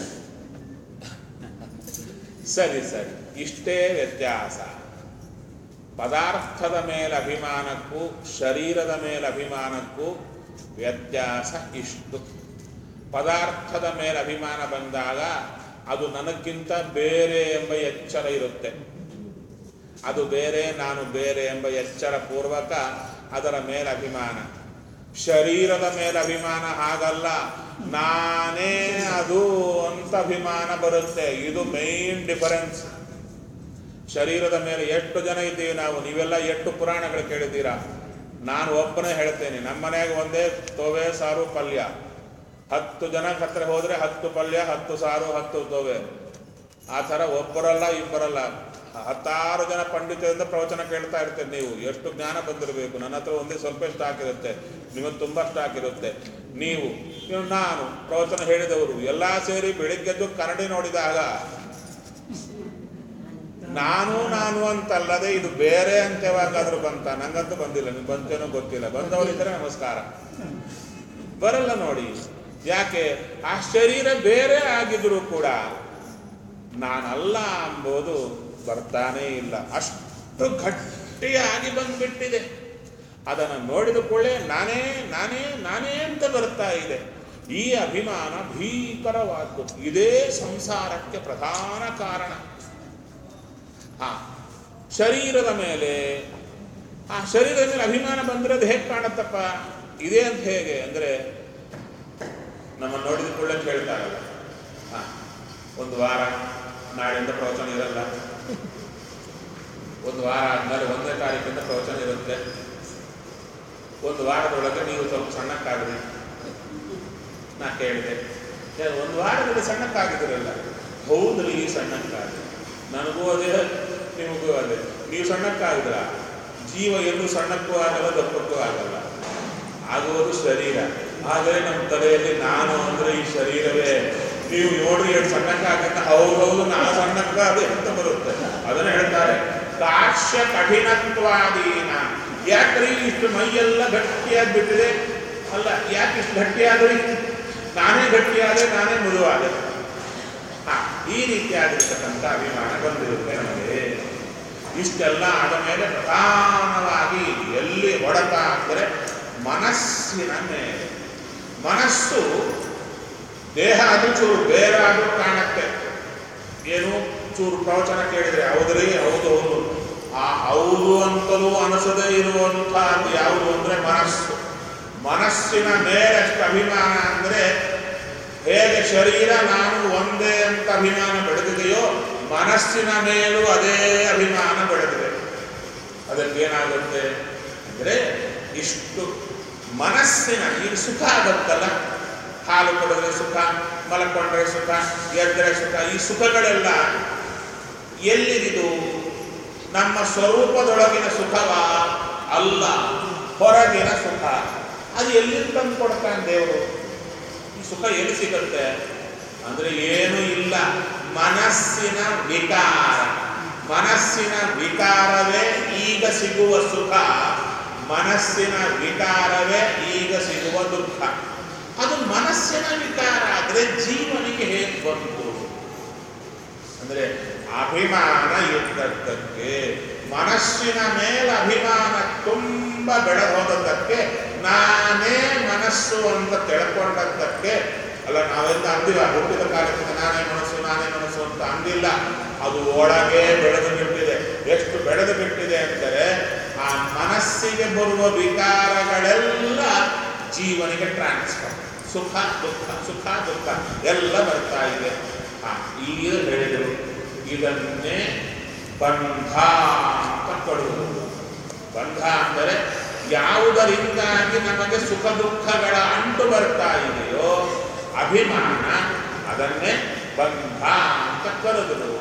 ಸರಿ ಸರಿ ಇಷ್ಟೇ ವ್ಯತ್ಯಾಸ ಪದಾರ್ಥದ ಮೇಲೆ ಅಭಿಮಾನಕ್ಕೂ ಶರೀರದ ಮೇಲೆ ಅಭಿಮಾನಕ್ಕೂ ವ್ಯತ್ಯಾಸ ಇಷ್ಟು ಪದಾರ್ಥದ ಮೇಲೆ ಅಭಿಮಾನ ಬಂದಾಗ ಅದು ನನಗಿಂತ ಬೇರೆ ಎಂಬ ಎಚ್ಚರ ಇರುತ್ತೆ ಅದು ಬೇರೆ ನಾನು ಬೇರೆ ಎಂಬ ಎಚ್ಚರ ಪೂರ್ವಕ ಅದರ ಮೇಲೆ ಅಭಿಮಾನ ಶರೀರದ ಮೇಲೆ ಅಭಿಮಾನ ಹಾಗಲ್ಲ ನಾನೇ ಅದು ಅಂತ ಅಭಿಮಾನ ಬರುತ್ತೆ ಇದು ಮೈನ್ ಡಿಫರೆನ್ಸ್ ಶರೀರದ ಮೇಲೆ ಎಷ್ಟು ಜನ ಇದ್ದೀವಿ ನಾವು ನೀವೆಲ್ಲ ಎಷ್ಟು ಪುರಾಣಗಳು ಕೇಳಿದ್ದೀರಾ ನಾನು ಒಬ್ಬನೇ ಹೇಳ್ತೇನೆ ನಮ್ಮ ಮನೆಯಾಗ ಒಂದೇ ತೋವೆ ಸಾರು ಪಲ್ಯ ಹತ್ತು ಜನ ಹತ್ರ ಹೋದ್ರೆ ಹತ್ತು ಪಲ್ಯ ಹತ್ತು ಸಾರು ಹತ್ತು ತೋವೆ ಆ ಥರ ಒಬ್ಬರಲ್ಲ ಇಬ್ಬರಲ್ಲ ಹತ್ತಾರು ಜನ ಪಂಡಿತರಿಂದ ಪ್ರವಚನ ಕೇಳ್ತಾ ಇರ್ತೇನೆ ನೀವು ಎಷ್ಟು ಜ್ಞಾನ ಬಂದಿರಬೇಕು ನನ್ನ ಹತ್ರ ಒಂದೇ ಸ್ವಲ್ಪ ಸ್ಟಾಕ್ ಇರುತ್ತೆ ನಿಮಗೆ ತುಂಬ ಸ್ಟಾಕ್ ಇರುತ್ತೆ ನೀವು ಇನ್ನು ನಾನು ಪ್ರವಚನ ಹೇಳಿದವರು ಎಲ್ಲ ಸೇರಿ ಬೆಳಿಗ್ಗೆದ್ದು ಕನ್ನಡಿ ನೋಡಿದಾಗ ನಾನು ನಾನು ಅಂತಲ್ಲದೆ ಇದು ಬೇರೆ ಅಂತ ಯಾವಾಗಾದ್ರೂ ಬಂತ ನಂಗಂತೂ ಬಂದಿಲ್ಲ ನೀವು ಬಂತೇನೋ ಗೊತ್ತಿಲ್ಲ ಬಂದವರಿದ್ದರೆ ನಮಸ್ಕಾರ ಬರಲ್ಲ ನೋಡಿ ಯಾಕೆ ಆ ಶರೀರ ಬೇರೆ ಆಗಿದ್ರು ಕೂಡ ನಾನಲ್ಲ ಎಂಬುದು ಬರ್ತಾನೇ ಇಲ್ಲ ಅಷ್ಟು ಗಟ್ಟಿಯಾಗಿ ಬಂದ್ಬಿಟ್ಟಿದೆ ಅದನ್ನು ನೋಡಿದ ಕೂಡಲೇ ನಾನೇ ನಾನೇ ನಾನೇ ಅಂತ ಬರ್ತಾ ಇದೆ ಈ ಅಭಿಮಾನ ಭೀಕರವಾದ್ದು ಇದೇ ಸಂಸಾರಕ್ಕೆ ಪ್ರಧಾನ ಕಾರಣ ಆ ಶರೀರದ ಮೇಲೆ ಆ ಶರೀರದ ಮೇಲೆ ಅಭಿಮಾನ ಬಂದರೆ ಅದು ಹೇಗೆ ಕಾಣುತ್ತಪ್ಪ ಇದೆ ಅಂತ ಹೇಗೆ ಅಂದರೆ ನಮ್ಮನ್ನು ನೋಡಿದ ಕೂಡಲೇ ಕೇಳ್ತಾರಲ್ಲ ಹಾ ಒಂದು ವಾರ ನಾಳೆಯಿಂದ ಪ್ರವಚನ ಇರಲ್ಲ ಒಂದು ವಾರ ಆದ್ಮೇಲೆ ಒಂದನೇ ತಾರೀಕಿಂದ ಪ್ರವಚನ ಇರುತ್ತೆ ಒಂದು ವಾರದೊಳಗೆ ನೀವು ಸ್ವಲ್ಪ ಸಣ್ಣಕ್ಕಾಗ್ರಿ ನಾ ಕೇಳಿದೆ ಏ, ಒಂದು ವಾರದಲ್ಲಿ ಸಣ್ಣಕ್ಕಾಗಿದ್ರಲ್ಲ ಹೌದ್ರಿ ಸಣ್ಣಕ್ಕಾಗಿ ನನಗೂ ಅದೇ ನಿಮಗೂ ಅದೇ ನೀವು ಸಣ್ಣಕ್ಕಾಗಿದ್ರ ಜೀವ ಎಲ್ಲೂ ಸಣ್ಣಕ್ಕೂ ಆಗಲ್ಲ ದಪ್ಪಕ್ಕೂ ಆಗಲ್ಲ ಆಗುವುದು ಶರೀರ ಆದರೆ ನಮ್ಮ ತಲೆಯಲ್ಲಿ ನಾನು ಅಂದ್ರೆ ಈ ಶರೀರವೇ ನೀವು ನೋಡ್ರಿ ಎಷ್ಟು ಸಣ್ಣಕ್ಕಾಗತ್ತ ಹೌದೌದು ನಾ ಸಣ್ಣಕ್ಕಾದೆ ಅಂತ ಬರುತ್ತೆ ಅದನ್ನ ಹೇಳ್ತಾರೆ ಕಾಶ್ಯ ಕಠಿಣತ್ವಾದೀನ ಯಾಕ್ರಿ ಇಷ್ಟು ಮೈಯೆಲ್ಲ ಗಟ್ಟಿಯಾಗಿ ಬಿಟ್ಟಿದೆ ಅಲ್ಲ ಯಾಕೆ ಇಷ್ಟು ಗಟ್ಟಿಯಾದ್ರಿ ನಾನೇ ಗಟ್ಟಿಯಾದೆ ನಾನೇ ಮೃದುವಾದೆ ಹಾ ಈ ರೀತಿಯಾಗಿರ್ತಕ್ಕಂಥ ಅಭಿಮಾನ ಬಂದಿರುತ್ತೆ ನಮಗೆ ಇಷ್ಟೆಲ್ಲ ಆದ ಮೇಲೆ ಪ್ರಧಾನವಾಗಿ ಎಲ್ಲಿ ಹೊಡೆತ ಅಂದರೆ ಮನಸ್ಸಿನ ಮೇಲೆ ಮನಸ್ಸು ದೇಹ ಅದು ಚೂರು ಬೇರೆ ಆದ್ರೂ ಕಾಣುತ್ತೆ ಏನು ಚೂರು ಪ್ರವಚನ ಕೇಳಿದ್ರೆ ಹೌದ್ರಿ ಹೌದು ಹೌದು ಆ ಹೌದು ಅಂತಲೂ ಅನಿಸದೇ ಇರುವಂಥ ಅದು ಯಾವುದು ಅಂದ್ರೆ ಮನಸ್ಸು ಮನಸ್ಸಿನ ಮೇಲಷ್ಟು ಅಭಿಮಾನ ಅಂದ್ರೆ ಹೇಗೆ ಶರೀರ ನಾನು ಒಂದೇ ಅಂತ ಅಭಿಮಾನ ಬೆಳೆದಿದೆಯೋ ಮನಸ್ಸಿನ ಮೇಲೂ ಅದೇ ಅಭಿಮಾನ ಬೆಳೆದಿದೆ ಅದಕ್ಕೇನಾಗುತ್ತೆ ಅಂದರೆ ಇಷ್ಟು ಮನಸ್ಸಿನ ಈಗ ಸುಖ ಆಗುತ್ತಲ್ಲ ಹಾಲು ಕೊಡಿದ್ರೆ ಸುಖ ಮಲಕೊಂಡ್ರೆ ಸುಖ ಎದ್ದರೆ ಸುಖ ಈ ಸುಖಗಳೆಲ್ಲ ಎಲ್ಲಿದಿದು ನಮ್ಮ ಸ್ವರೂಪದೊಳಗಿನ ಸುಖವಾ ಅಲ್ಲ ಹೊರಗಿನ ಸುಖ ಅದು ಎಲ್ಲಿಂದ ತಂದು ಕೊಡ್ತಾನೆ ದೇವರು ಈ ಸುಖ ಎಲ್ಲಿ ಸಿಗುತ್ತೆ ಅಂದ್ರೆ ಏನು ಇಲ್ಲ ಮನಸ್ಸಿನ ವಿಕಾರ ಮನಸ್ಸಿನ ವಿಕಾರವೇ ಈಗ ಸಿಗುವ ಸುಖ ಮನಸ್ಸಿನ ವಿಕಾರವೇ ಈಗ ಸಿಗುವ ದುಃಖ ಅದು ಮನಸ್ಸಿನ ವಿಕಾರ ಆದ್ರೆ ಜೀವನಿಗೆ ಹೇಗೆ ಬಂತು ಅಂದ್ರೆ ಅಭಿಮಾನ ಇದ್ದದ್ದಕ್ಕೆ ಮನಸ್ಸಿನ ಮೇಲೆ ಅಭಿಮಾನ ತುಂಬ ಬೆಳೆದು ಹೋದದ್ದಕ್ಕೆ ನಾನೇ ಮನಸ್ಸು ಅಂತ ತಿಳ್ಕೊಂಡದ್ದಕ್ಕೆ ಅಲ್ಲ ನಾವೆಲ್ಲ ಅಂದಿಲ್ಲ ಹುಟ್ಟಿದ ಕಾಲದಿಂದ ನಾನೇ ಮನಸ್ಸು ನಾನೇ ಮನಸ್ಸು ಅಂತ ಅಂದಿಲ್ಲ ಅದು ಒಳಗೆ ಬೆಳೆದು ಬಿಟ್ಟಿದೆ ಎಷ್ಟು ಬೆಳೆದು ಬಿಟ್ಟಿದೆ ಅಂದರೆ ಆ ಮನಸ್ಸಿಗೆ ಬರುವ ವಿಕಾರಗಳೆಲ್ಲ ಜೀವನಿಗೆ ಟ್ರಾನ್ಸ್ಫರ್ ಸುಖ ದುಃಖ ಸುಖ ದುಃಖ ಎಲ್ಲ ಬರ್ತಾ ಇದೆ ಆ, ಈಗ ಹೇಳಿದರು ಇದನ್ನೇ ಬಂಧ ಅಂತ ಕೊಡುವುದು ಬಂಧ ಅಂದರೆ ಯಾವುದರಿಂದಾಗಿ ನಮಗೆ ಸುಖ ದುಃಖಗಳ ಅಂಟು ಬರ್ತಾ ಇದೆಯೋ ಅಭಿಮಾನ ಅದನ್ನೇ ಬಂಧ ಅಂತ ಕರೆದರು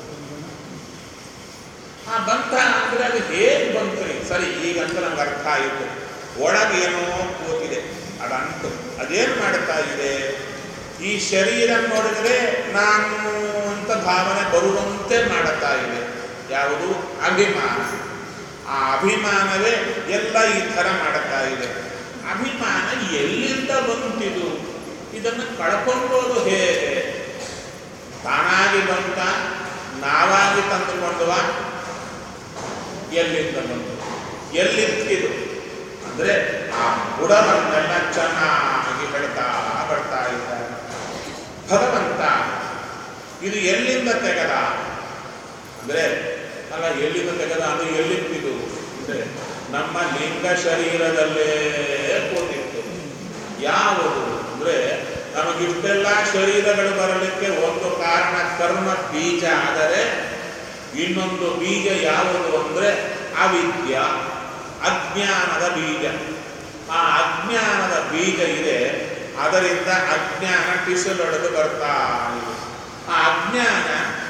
ಆ ಬಂಧ ಅಂದ್ರೆ ಅದು ಹೇಗೆ ಬಂತ್ರಿ ಸರಿ ಈಗಂತ ನಮ್ಗೆ ಅರ್ಥ ಆಯಿತು ಒಳಗೇನೋ ಕೂತಿದೆ ಅದಂಟು ಅದೇನು ಮಾಡ್ತಾ ಇದೆ ಈ ಶರೀರ ನೋಡಿದ್ರೆ ನಾನು ಅಂತ ಭಾವನೆ ಬರುವಂತೆ ಮಾಡುತ್ತಾ ಇದೆ ಯಾವುದು ಅಭಿಮಾನ ಆ ಅಭಿಮಾನವೇ ಎಲ್ಲ ಈ ಥರ ಮಾಡುತ್ತಾ ಇದೆ ಅಭಿಮಾನ ಎಲ್ಲಿಂದ ಬಂತಿದು ಇದನ್ನು ಕಳ್ಕೊಂಡೋದು ಹೇಗೆ ತಾನಾಗಿ ಬಂತ ನಾವಾಗಿ ತಂದುಕೊಂಡುವ ಎಲ್ಲಿಂದ ಬಂತು ಎಲ್ಲಿತ್ತಿದು ಅಂದ್ರೆ ಆ ಬುಡವನ್ನೆಲ್ಲ ಚೆನ್ನಾಗಿ ಹೇಳ್ತಾ ಬರ್ತಾ ಇದ್ದಾರೆ ಭಗವಂತ ಇದು ಎಲ್ಲಿಂದ ತೆಗೆದ ಅಂದ್ರೆ ಅಲ್ಲ ಎಲ್ಲಿಂದ ತೆಗೆದ ಅದು ಎಲ್ಲಿತ್ತಿದು ಅಂದ್ರೆ ನಮ್ಮ ಲಿಂಗ ಶರೀರದಲ್ಲೇ ಕೂತಿತ್ತು ಯಾವುದು ಅಂದ್ರೆ ನಮಗಿಷ್ಟೆಲ್ಲ ಶರೀರಗಳು ಬರಲಿಕ್ಕೆ ಒಂದು ಕಾರಣ ಕರ್ಮ ಬೀಜ ಆದರೆ ಇನ್ನೊಂದು ಬೀಜ ಯಾವುದು ಅಂದ್ರೆ ಅವಿದ್ಯ ಅಜ್ಞಾನದ ಬೀಜ ಆ ಅಜ್ಞಾನದ ಬೀಜ ಇದೆ ಅದರಿಂದ ಅಜ್ಞಾನ ಟಿಸಲೊಡೆದು ಬರ್ತಾ ಇದೆ ಆ ಅಜ್ಞಾನ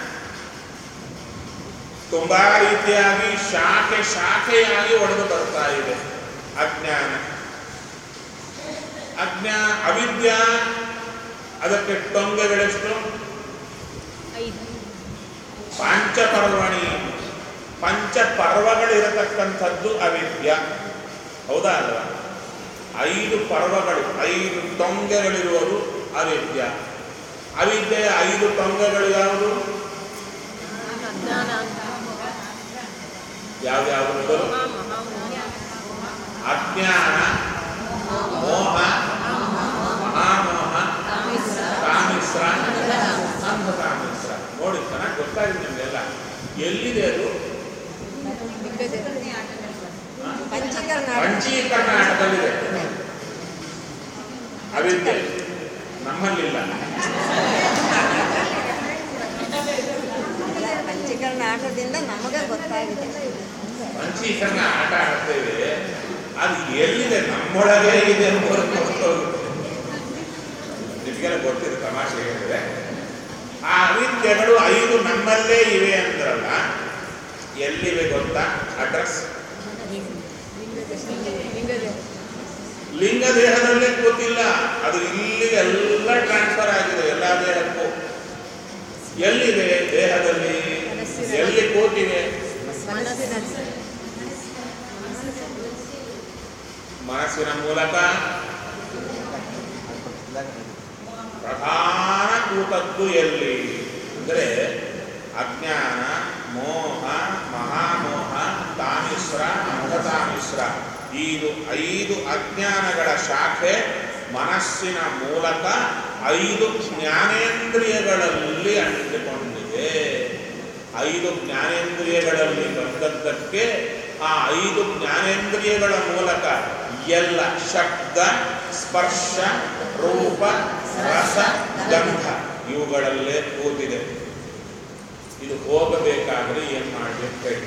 ತುಂಬಾ ರೀತಿಯಾಗಿ ಶಾಖೆ ಶಾಖೆಯಾಗಿ ಒಡೆದು ಬರ್ತಾ ಇದೆ ಅಜ್ಞಾನ ಅಜ್ಞಾ ಅವಿದ್ಯಾ ಅದಕ್ಕೆ ಟೊಂಗೆಗಳೆಷ್ಟು ಐದು ಪಾಂಚಪರ್ವಣಿ ಪಂಚಪರ್ವಗಳಿರತಕ್ಕಂಥದ್ದು ಅವಿದ್ಯ ಹೌದಾ ಅಲ್ವಾ ಐದು ಪರ್ವಗಳು ಐದು ತೊಂಗೆಗಳಿರುವುದು ಅವಿದ್ಯ ಅವಿದ್ಯೆಯ ಐದು ತೊಂಗೆಗಳು ಯಾವುದು ಅಜ್ಞಾನ ಯಾವ್ಯಾವುದು ಮೊದಲು ಅಜ್ಞಾನ ಮೋಹ ಮಹಾಮೋಹ ಕಾಮಿಶ್ರ ಅಂಧಕಾಮಿಶ್ರ ನೋಡಿ ಚೆನ್ನಾಗಿ ಗೊತ್ತಾಗಿದೆ ನಿಮಗೆಲ್ಲ ಎಲ್ಲಿದೆ ಅದು ಪಂಚೀಕರಣ ಪಂಚೀಕರಣ ಆಟದಲ್ಲಿದೆ ಅವಿದ್ಯೆ ನಮ್ಮಲ್ಲಿಲ್ಲ ಅಲ್ಲ, ಪಂಚೀಕರಣ ಆಟದಿಂದ ನಮಗೆ ಗೊತ್ತಾಗಿದೆ ಪಂಚೀಕರಣ ಆಟ ಆಡ್ತೇವೆ ಅದು ಎಲ್ಲಿದೆ ನಮ್ಮೊಳಗೆ ಇದೆ ಎಂಬುದು ಗೊತ್ತೋಗುತ್ತೆ ನಿಮಗೆಲ್ಲ ಗೊತ್ತಿದೆ ತಮಾಷೆ ಹೇಳಿದ್ರೆ ಆ ಅವಿದ್ಯೆಗಳು ಐದು ನಮ್ಮಲ್ಲೇ ಇವೆ ಅಂದ್ರಲ್ಲ ಎಲ್ಲಿವೆ ಗೊತ್ತಾ ಅಡ್ರೆಸ್ ಲಿಂಗ ದೇಹದಲ್ಲೇ ಕೂತಿಲ್ಲ ಅದು ಇಲ್ಲಿಗೆ ಎಲ್ಲ ಟ್ರಾನ್ಸ್ಫರ್ ಆಗಿದೆ ಎಲ್ಲ ದೇಹಕ್ಕೂ ಎಲ್ಲಿದೆ ದೇಹದಲ್ಲಿ ಎಲ್ಲಿ ಕೂತಿವೆ ಮನಸ್ಸಿನಲ್ಲಿ ಮನಸ್ಸಿನ ಮೂಲಕ ಪ್ರಧಾನ ಕೂತದ್ದು ಎಲ್ಲಿ ಅಂದರೆ ಅಜ್ಞಾನ ಮೋಹ ಮಹಾಮೋಹ ತಾಮಿಶ್ರ ಅಂಧತಾಮಿಶ್ರ ಇದು ಐದು ಅಜ್ಞಾನಗಳ ಶಾಖೆ ಮನಸ್ಸಿನ ಮೂಲಕ ಐದು ಜ್ಞಾನೇಂದ್ರಿಯಗಳಲ್ಲಿ ಅಂಟಿಕೊಂಡಿದೆ ಐದು ಜ್ಞಾನೇಂದ್ರಿಯಗಳಲ್ಲಿ ಬಂದದ್ದಕ್ಕೆ ಆ ಐದು ಜ್ಞಾನೇಂದ್ರಿಯಗಳ ಮೂಲಕ ಎಲ್ಲ ಶಬ್ದ ಸ್ಪರ್ಶ ರೂಪ ರಸ ಗಂಧ ಇವುಗಳಲ್ಲೇ ಕೂತಿದೆ ಇದು ಹೋಗಬೇಕಾದ್ರೆ ಏನ್ ಮಾಡ್ಬೇಕು ಹೇಳಿ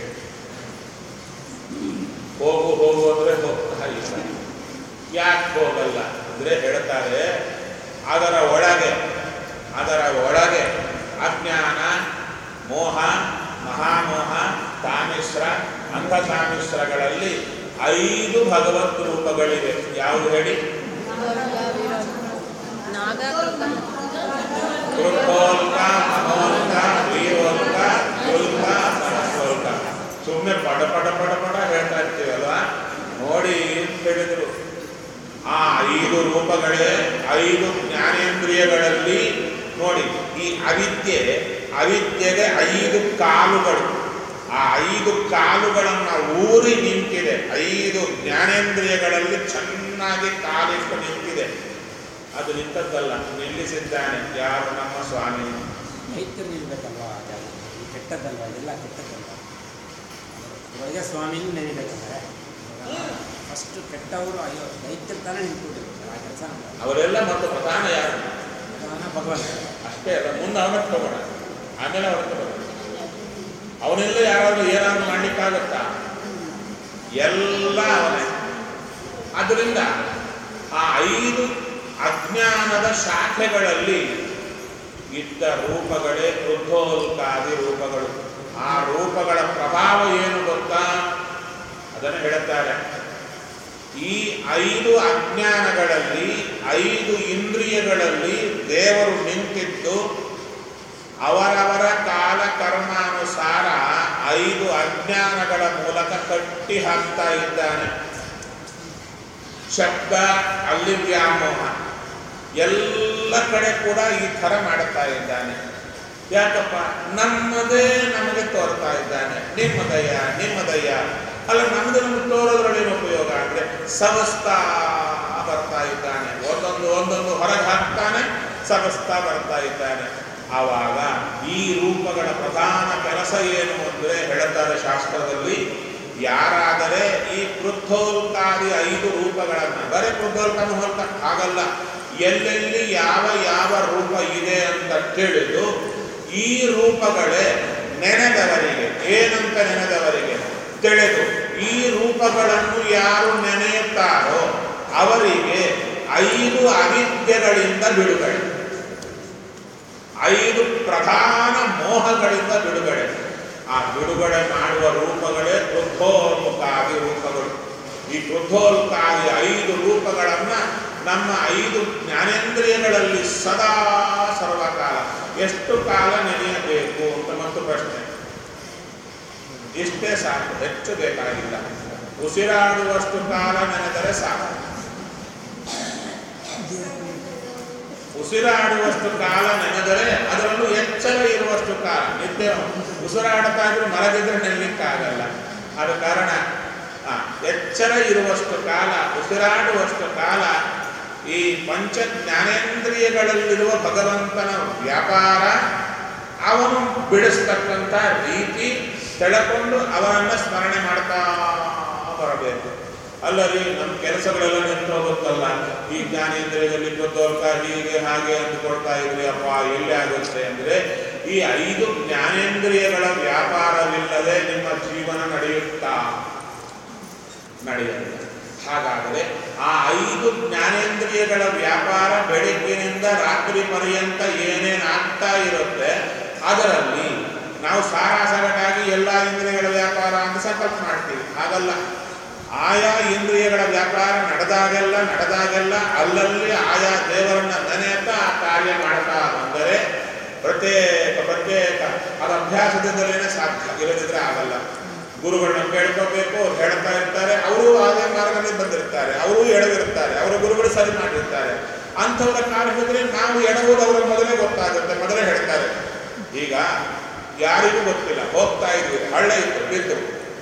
ಹೋಗು ಹೋಗು ಅಂದ್ರೆ ಹೋಗ್ತಾ ಇಲ್ಲ ಯಾಕೆ ಹೋಗಲ್ಲ ಅಂದ್ರೆ ಹೇಳ್ತಾರೆ ಅದರ ಒಳಗೆ ಅದರ ಒಳಗೆ ಅಜ್ಞಾನ ಮೋಹ ಮಹಾಮೋಹ ತಾಮಿಶ್ರ ಅಂಧತಾಮಿಶ್ರಗಳಲ್ಲಿ ಐದು ಭಗವತ್ ರೂಪಗಳಿವೆ ಯಾವುದು ಹೇಳಿ ನಾಗಕೃತ ಕೃತೋಲ್ಕ ಮನೋಲ್ಕ ವೀರೋಲ್ಕ ಉಲ್ಕ ಮನಸ್ಸೋಲ್ಕ ಸುಮ್ಮನೆ ಪಟ ಪಟ ಪಟ ಪಟ ಹೇಳ್ತಾ ಇರ್ತೀವಲ್ವಾ ನೋಡಿ ಅಂತ ಹೇಳಿದ್ರು ಆ ಐದು ರೂಪಗಳೇ ಐದು ಜ್ಞಾನೇಂದ್ರಿಯಗಳಲ್ಲಿ ನೋಡಿ ಈ ಅವಿದ್ಯೆ ಅವಿದ್ಯೆಗೆ ಐದು ಕಾಲುಗಳು ಆ ಐದು ಕಾಲುಗಳನ್ನು ಊರಿ ನಿಂತಿದೆ ಐದು ಜ್ಞಾನೇಂದ್ರಿಯಗಳಲ್ಲಿ ಚೆನ್ನಾಗಿ ಕಾಲಿಟ್ಟು ನಿಂತಿದೆ ಅದು ನಿಂತದ್ದಲ್ಲ ನಿಲ್ಲಿಸಿದ್ದಾನೆ ಯಾರು ನಮ್ಮ ಸ್ವಾಮಿ ದೈತ್ಯರು ನಿಲ್ಬೇಕಲ್ವಾ ಅದೆಲ್ಲ ಇದು ಕೆಟ್ಟದ್ದಲ್ವ ಇದೆಲ್ಲ ಕೆಟ್ಟದ್ದಲ್ವ ಒಳಗೆ ಸ್ವಾಮಿನೂ ನೆನಿಬೇಕಂದ್ರೆ ಫಸ್ಟ್ ಕೆಟ್ಟವರು ಅಯ್ಯೋ ದೈತ್ಯರು ತಾನೇ ನಿಂತ್ಕೊಂಡಿರ್ತಾರೆ ಆ ಕೆಲಸ ಅವರೆಲ್ಲ ಮತ್ತು ಪ್ರಧಾನ ಯಾರು ಭಗವಂತ ಅಷ್ಟೇ ಅಲ್ಲ ಮುಂದೆ ಅವನ ತಗೋಣ ಆಮೇಲೆ ಅವನ ತಗೋಣ ಅವನೆಲ್ಲ ಯಾರಾದ್ರೂ ಏನಾದ್ರು ಮಾಡ್ಲಿಕ್ಕಾಗತ್ತಾ ಎಲ್ಲ ಅವನೇ ಆದ್ದರಿಂದ ಆ ಐದು ಅಜ್ಞಾನದ ಶಾಖೆಗಳಲ್ಲಿ ಇದ್ದ ರೂಪಗಳೇ ವೃದ್ಧೋಲ್ಕಾದಿ ರೂಪಗಳು ಆ ರೂಪಗಳ ಪ್ರಭಾವ ಏನು ಗೊತ್ತಾ ಅದನ್ನು ಹೇಳುತ್ತಾರೆ ಈ ಐದು ಅಜ್ಞಾನಗಳಲ್ಲಿ ಐದು ಇಂದ್ರಿಯಗಳಲ್ಲಿ ದೇವರು ನಿಂತಿದ್ದು ಅವರವರ ಕಾಲ ಕರ್ಮಾನುಸಾರ ಐದು ಅಜ್ಞಾನಗಳ ಮೂಲಕ ಕಟ್ಟಿ ಹಾಕ್ತಾ ಇದ್ದಾನೆ ಶಬ್ದ ಅಲ್ಲಿ ವ್ಯಾಮೋಹ ಎಲ್ಲ ಕಡೆ ಕೂಡ ಈ ಥರ ಮಾಡುತ್ತಾ ಇದ್ದಾನೆ ಯಾಕಪ್ಪ ನಮ್ಮದೇ ನಮಗೆ ತೋರ್ತಾ ಇದ್ದಾನೆ ನಿಮ್ಮದಯ್ಯ ನಿಮ್ಮದಯ್ಯ ಅಲ್ಲ ನಮ್ದು ನಮ್ಗೆ ತೋರೋದ್ರಲ್ಲಿ ಏನು ಉಪಯೋಗ ಅಂದ್ರೆ ಸವಸ್ತಾ ಬರ್ತಾ ಇದ್ದಾನೆ ಒಂದೊಂದು ಒಂದೊಂದು ಹೊರಗೆ ಹಾಕ್ತಾನೆ ಸವಸ್ತಾ ಬರ್ತಾ ಇದ್ದಾನೆ ಆವಾಗ ಈ ರೂಪಗಳ ಪ್ರಧಾನ ಕೆಲಸ ಏನು ಅಂದ್ರೆ ಹೇಳ್ತಾರೆ ಶಾಸ್ತ್ರದಲ್ಲಿ ಯಾರಾದರೆ ಈ ಕೃದ್ಧೋಲ್ಕಾದಿ ಐದು ರೂಪಗಳನ್ನ ಬರೀ ಕೃದ್ಧೋಲ್ಕನ ಹೋಲ್ಕ ಹಾಗಲ್ಲ ಎಲ್ಲೆಲ್ಲಿ ಯಾವ ಯಾವ ರೂಪ ಇದೆ ಅಂತ ತಿಳಿದು ಈ ರೂಪಗಳೇ ನೆನೆದವರಿಗೆ ಏನಂತ ನೆನೆದವರಿಗೆ ತಿಳಿದು ಈ ರೂಪಗಳನ್ನು ಯಾರು ನೆನೆಯುತ್ತಾರೋ ಅವರಿಗೆ ಐದು ಅವಿದ್ಯೆಗಳಿಂದ ಬಿಡುಗಡೆ ಐದು ಪ್ರಧಾನ ಮೋಹಗಳಿಂದ ಬಿಡುಗಡೆ ಆ ಬಿಡುಗಡೆ ಮಾಡುವ ರೂಪಗಳೇ ಕೃದ್ಧೋಲ್ಕಾದಿ ರೂಪಗಳು ಈ ಕೃದ್ಧೋಲ್ಕಾದಿ ಐದು ರೂಪಗಳನ್ನ ನಮ್ಮ ಐದು ಜ್ಞಾನೇಂದ್ರಿಯಗಳಲ್ಲಿ ಸದಾ ಸರ್ವಕಾಲ ಎಷ್ಟು ಕಾಲ ನೆನೆಯಬೇಕು ಅಂತ ಮತ್ತು ಪ್ರಶ್ನೆ ಇಷ್ಟೇ ಸಾಕು ಹೆಚ್ಚು ಬೇಕಾಗಿಲ್ಲ ಉಸಿರಾಡುವಷ್ಟು ಕಾಲ ನೆನೆದರೆ ಸಾಕು ಉಸಿರಾಡುವಷ್ಟು ಕಾಲ ನೆನೆದರೆ ಅದರಲ್ಲೂ ಎಚ್ಚರ ಇರುವಷ್ಟು ಕಾಲ ನಿತ್ಯ ಉಸಿರಾಡ್ತಾ ಇದ್ರೆ ಮಲಗಿದ್ರೆ ನೆನಲಿಕ್ಕಾಗಲ್ಲ ಆದ ಕಾರಣ ಆ, ಎಚ್ಚರ ಇರುವಷ್ಟು ಕಾಲ ಉಸಿರಾಡುವಷ್ಟು ಕಾಲ ಈ ಪಂಚ ಜ್ಞಾನೇಂದ್ರಿಯಗಳಲ್ಲಿರುವ ಭಗವಂತನ ವ್ಯಾಪಾರ ಅವನು ಬಿಡಿಸ್ತಕ್ಕಂಥ ರೀತಿ ತೆಳಕೊಂಡು ಅವನನ್ನ ಸ್ಮರಣೆ ಮಾಡ್ತಾ ಬರಬೇಕು ಅಲ್ಲರಿ ನಮ್ಮ ಕೆಲಸಗಳೆಲ್ಲ ನಿಂತು ಹೋಗುತ್ತಲ್ಲ ಈ ಜ್ಞಾನೇಂದ್ರಿಯದಲ್ಲಿ ಗೊತ್ತೋರ್ಕ ಹೀಗೆ ಹಾಗೆ ಅಂದುಕೊಳ್ತಾ ಇದ್ರಿ ಅಪ್ಪ ಎಲ್ಲಿ ಆಗುತ್ತೆ ಅಂದ್ರೆ ಈ ಐದು ಜ್ಞಾನೇಂದ್ರಿಯಗಳ ವ್ಯಾಪಾರವಿಲ್ಲದೆ ನಿಮ್ಮ ಜೀವನ ನಡೆಯುತ್ತಾ ನಡೆಯಲ್ಲ ಹಾಗಾದರೆ ಆ ಐದು ಜ್ಞಾನೇಂದ್ರಿಯಗಳ ವ್ಯಾಪಾರ ಬೆಳಗ್ಗಿನಿಂದ ರಾತ್ರಿ ಪರ್ಯಂತ ಏನೇನಾಗ್ತಾ ಇರುತ್ತೆ ಅದರಲ್ಲಿ ನಾವು ಸಾರಾಸಗಟಾಗಿ ಎಲ್ಲ ಇಂದ್ರಿಯಗಳ ವ್ಯಾಪಾರ ಅಂತ ಸಂಕಲ್ಪ ಮಾಡ್ತೀವಿ ಹಾಗಲ್ಲ ಆಯಾ ಇಂದ್ರಿಯಗಳ ವ್ಯಾಪಾರ ನಡೆದಾಗೆಲ್ಲ ನಡೆದಾಗೆಲ್ಲ ಅಲ್ಲಲ್ಲಿ ಆಯಾ ದೇವರನ್ನ ನೆನೆಯುತ್ತಾ ಆ ಕಾರ್ಯ ಮಾಡ್ತಾ ಬಂದರೆ ಪ್ರತ್ಯೇಕ ಪ್ರತ್ಯೇಕ ಅದು ಅಭ್ಯಾಸದಿಂದಲೇ ಸಾಧ್ಯ ಇಲ್ಲದಿದ್ರೆ ಆಗಲ್ಲ ಗುರುಗಳನ್ನ ಕೇಳ್ಕೋಬೇಕು ಅವ್ರು ಹೇಳ್ತಾ ಇರ್ತಾರೆ ಅವರು ಅದೇ ಮಾರ್ಗದಲ್ಲಿ ಬಂದಿರ್ತಾರೆ ಅವರು ಎಡವಿರ್ತಾರೆ ಅವರ ಗುರುಗಳು ಸರಿ ಮಾಡಿರ್ತಾರೆ ಅಂಥವರ ಕಾಲ ಹೋದ್ರೆ ನಾವು ಎಡವುದು ಅವರ ಮೊದಲೇ ಗೊತ್ತಾಗುತ್ತೆ ಮೊದಲೇ ಹೇಳ್ತಾರೆ ಈಗ ಯಾರಿಗೂ ಗೊತ್ತಿಲ್ಲ ಹೋಗ್ತಾ ಇದ್ವಿ ಹಳ್ಳ ಇತ್ತು ಬಿದ್ದು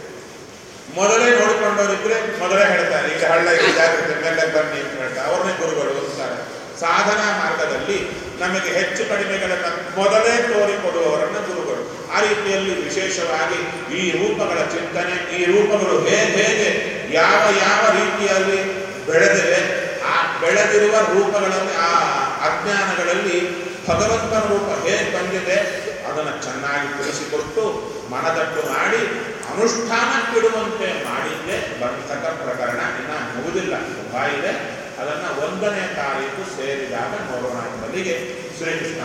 ಮೊದಲೇ ನೋಡಿಕೊಂಡವರಿದ್ರೆ ಮೊದಲೇ ಹೇಳ್ತಾರೆ ಈಗ ಹಳ್ಳ ಇದೆ ಜಾಗ್ರತೆ ಮೇಲೆ ಬನ್ನಿ ಅಂತ ಹೇಳ್ತಾರೆ ಅವ್ರನ್ನೇ ಗುರುಗಳು ಅಂತಾರೆ ಸಾಧನಾ ಮಾರ್ಗದಲ್ಲಿ ನಮಗೆ ಹೆಚ್ಚು ಕಡಿಮೆಗಳನ್ನು ಮೊದಲೇ ತೋರಿಕೊಡುವವರನ್ನ ಗುರುಗಳು ಆ ರೀತಿಯಲ್ಲಿ ವಿಶೇಷವಾಗಿ ಈ ರೂಪಗಳ ಚಿಂತನೆ ಈ ರೂಪಗಳು ಹೇಗೆ ಹೇಗೆ ಯಾವ ಯಾವ ರೀತಿಯಲ್ಲಿ ಬೆಳೆದಿವೆ ಆ ಬೆಳೆದಿರುವ ರೂಪಗಳಲ್ಲಿ ಆ ಅಜ್ಞಾನಗಳಲ್ಲಿ ಭಗವಂತನ ರೂಪ ಹೇಗೆ ಬಂದಿದೆ ಅದನ್ನು ಚೆನ್ನಾಗಿ ತಿಳಿಸಿಕೊಟ್ಟು ಮನದಟ್ಟು ಮಾಡಿ ಅನುಷ್ಠಾನಕ್ಕಿಡುವಂತೆ ಮಾಡಿದ್ದೆ ಬಂಧಕ ಪ್ರಕರಣ ಇನ್ನು ಮುಗುದಿಲ್ಲ ತುಂಬ ಇದೆ ಅದನ್ನು ಒಂದನೇ ತಾರೀಕು ಸೇರಿದಾಗ ನೋಡೋಣ ಎಂಬಲ್ಲಿಗೆ ಶ್ರೀಕೃಷ್ಣ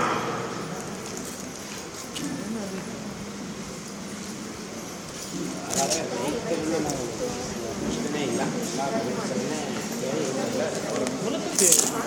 ಹಾಗಾದರೆ ರೈತರನ್ನ ನಾವು ಪ್ರಶ್ನೆ ಇಲ್ಲ ಎಲ್ಲ ರೈತರನ್ನೇ ಕೇಳಿ ಮೂಲಕ ಸೇರಿ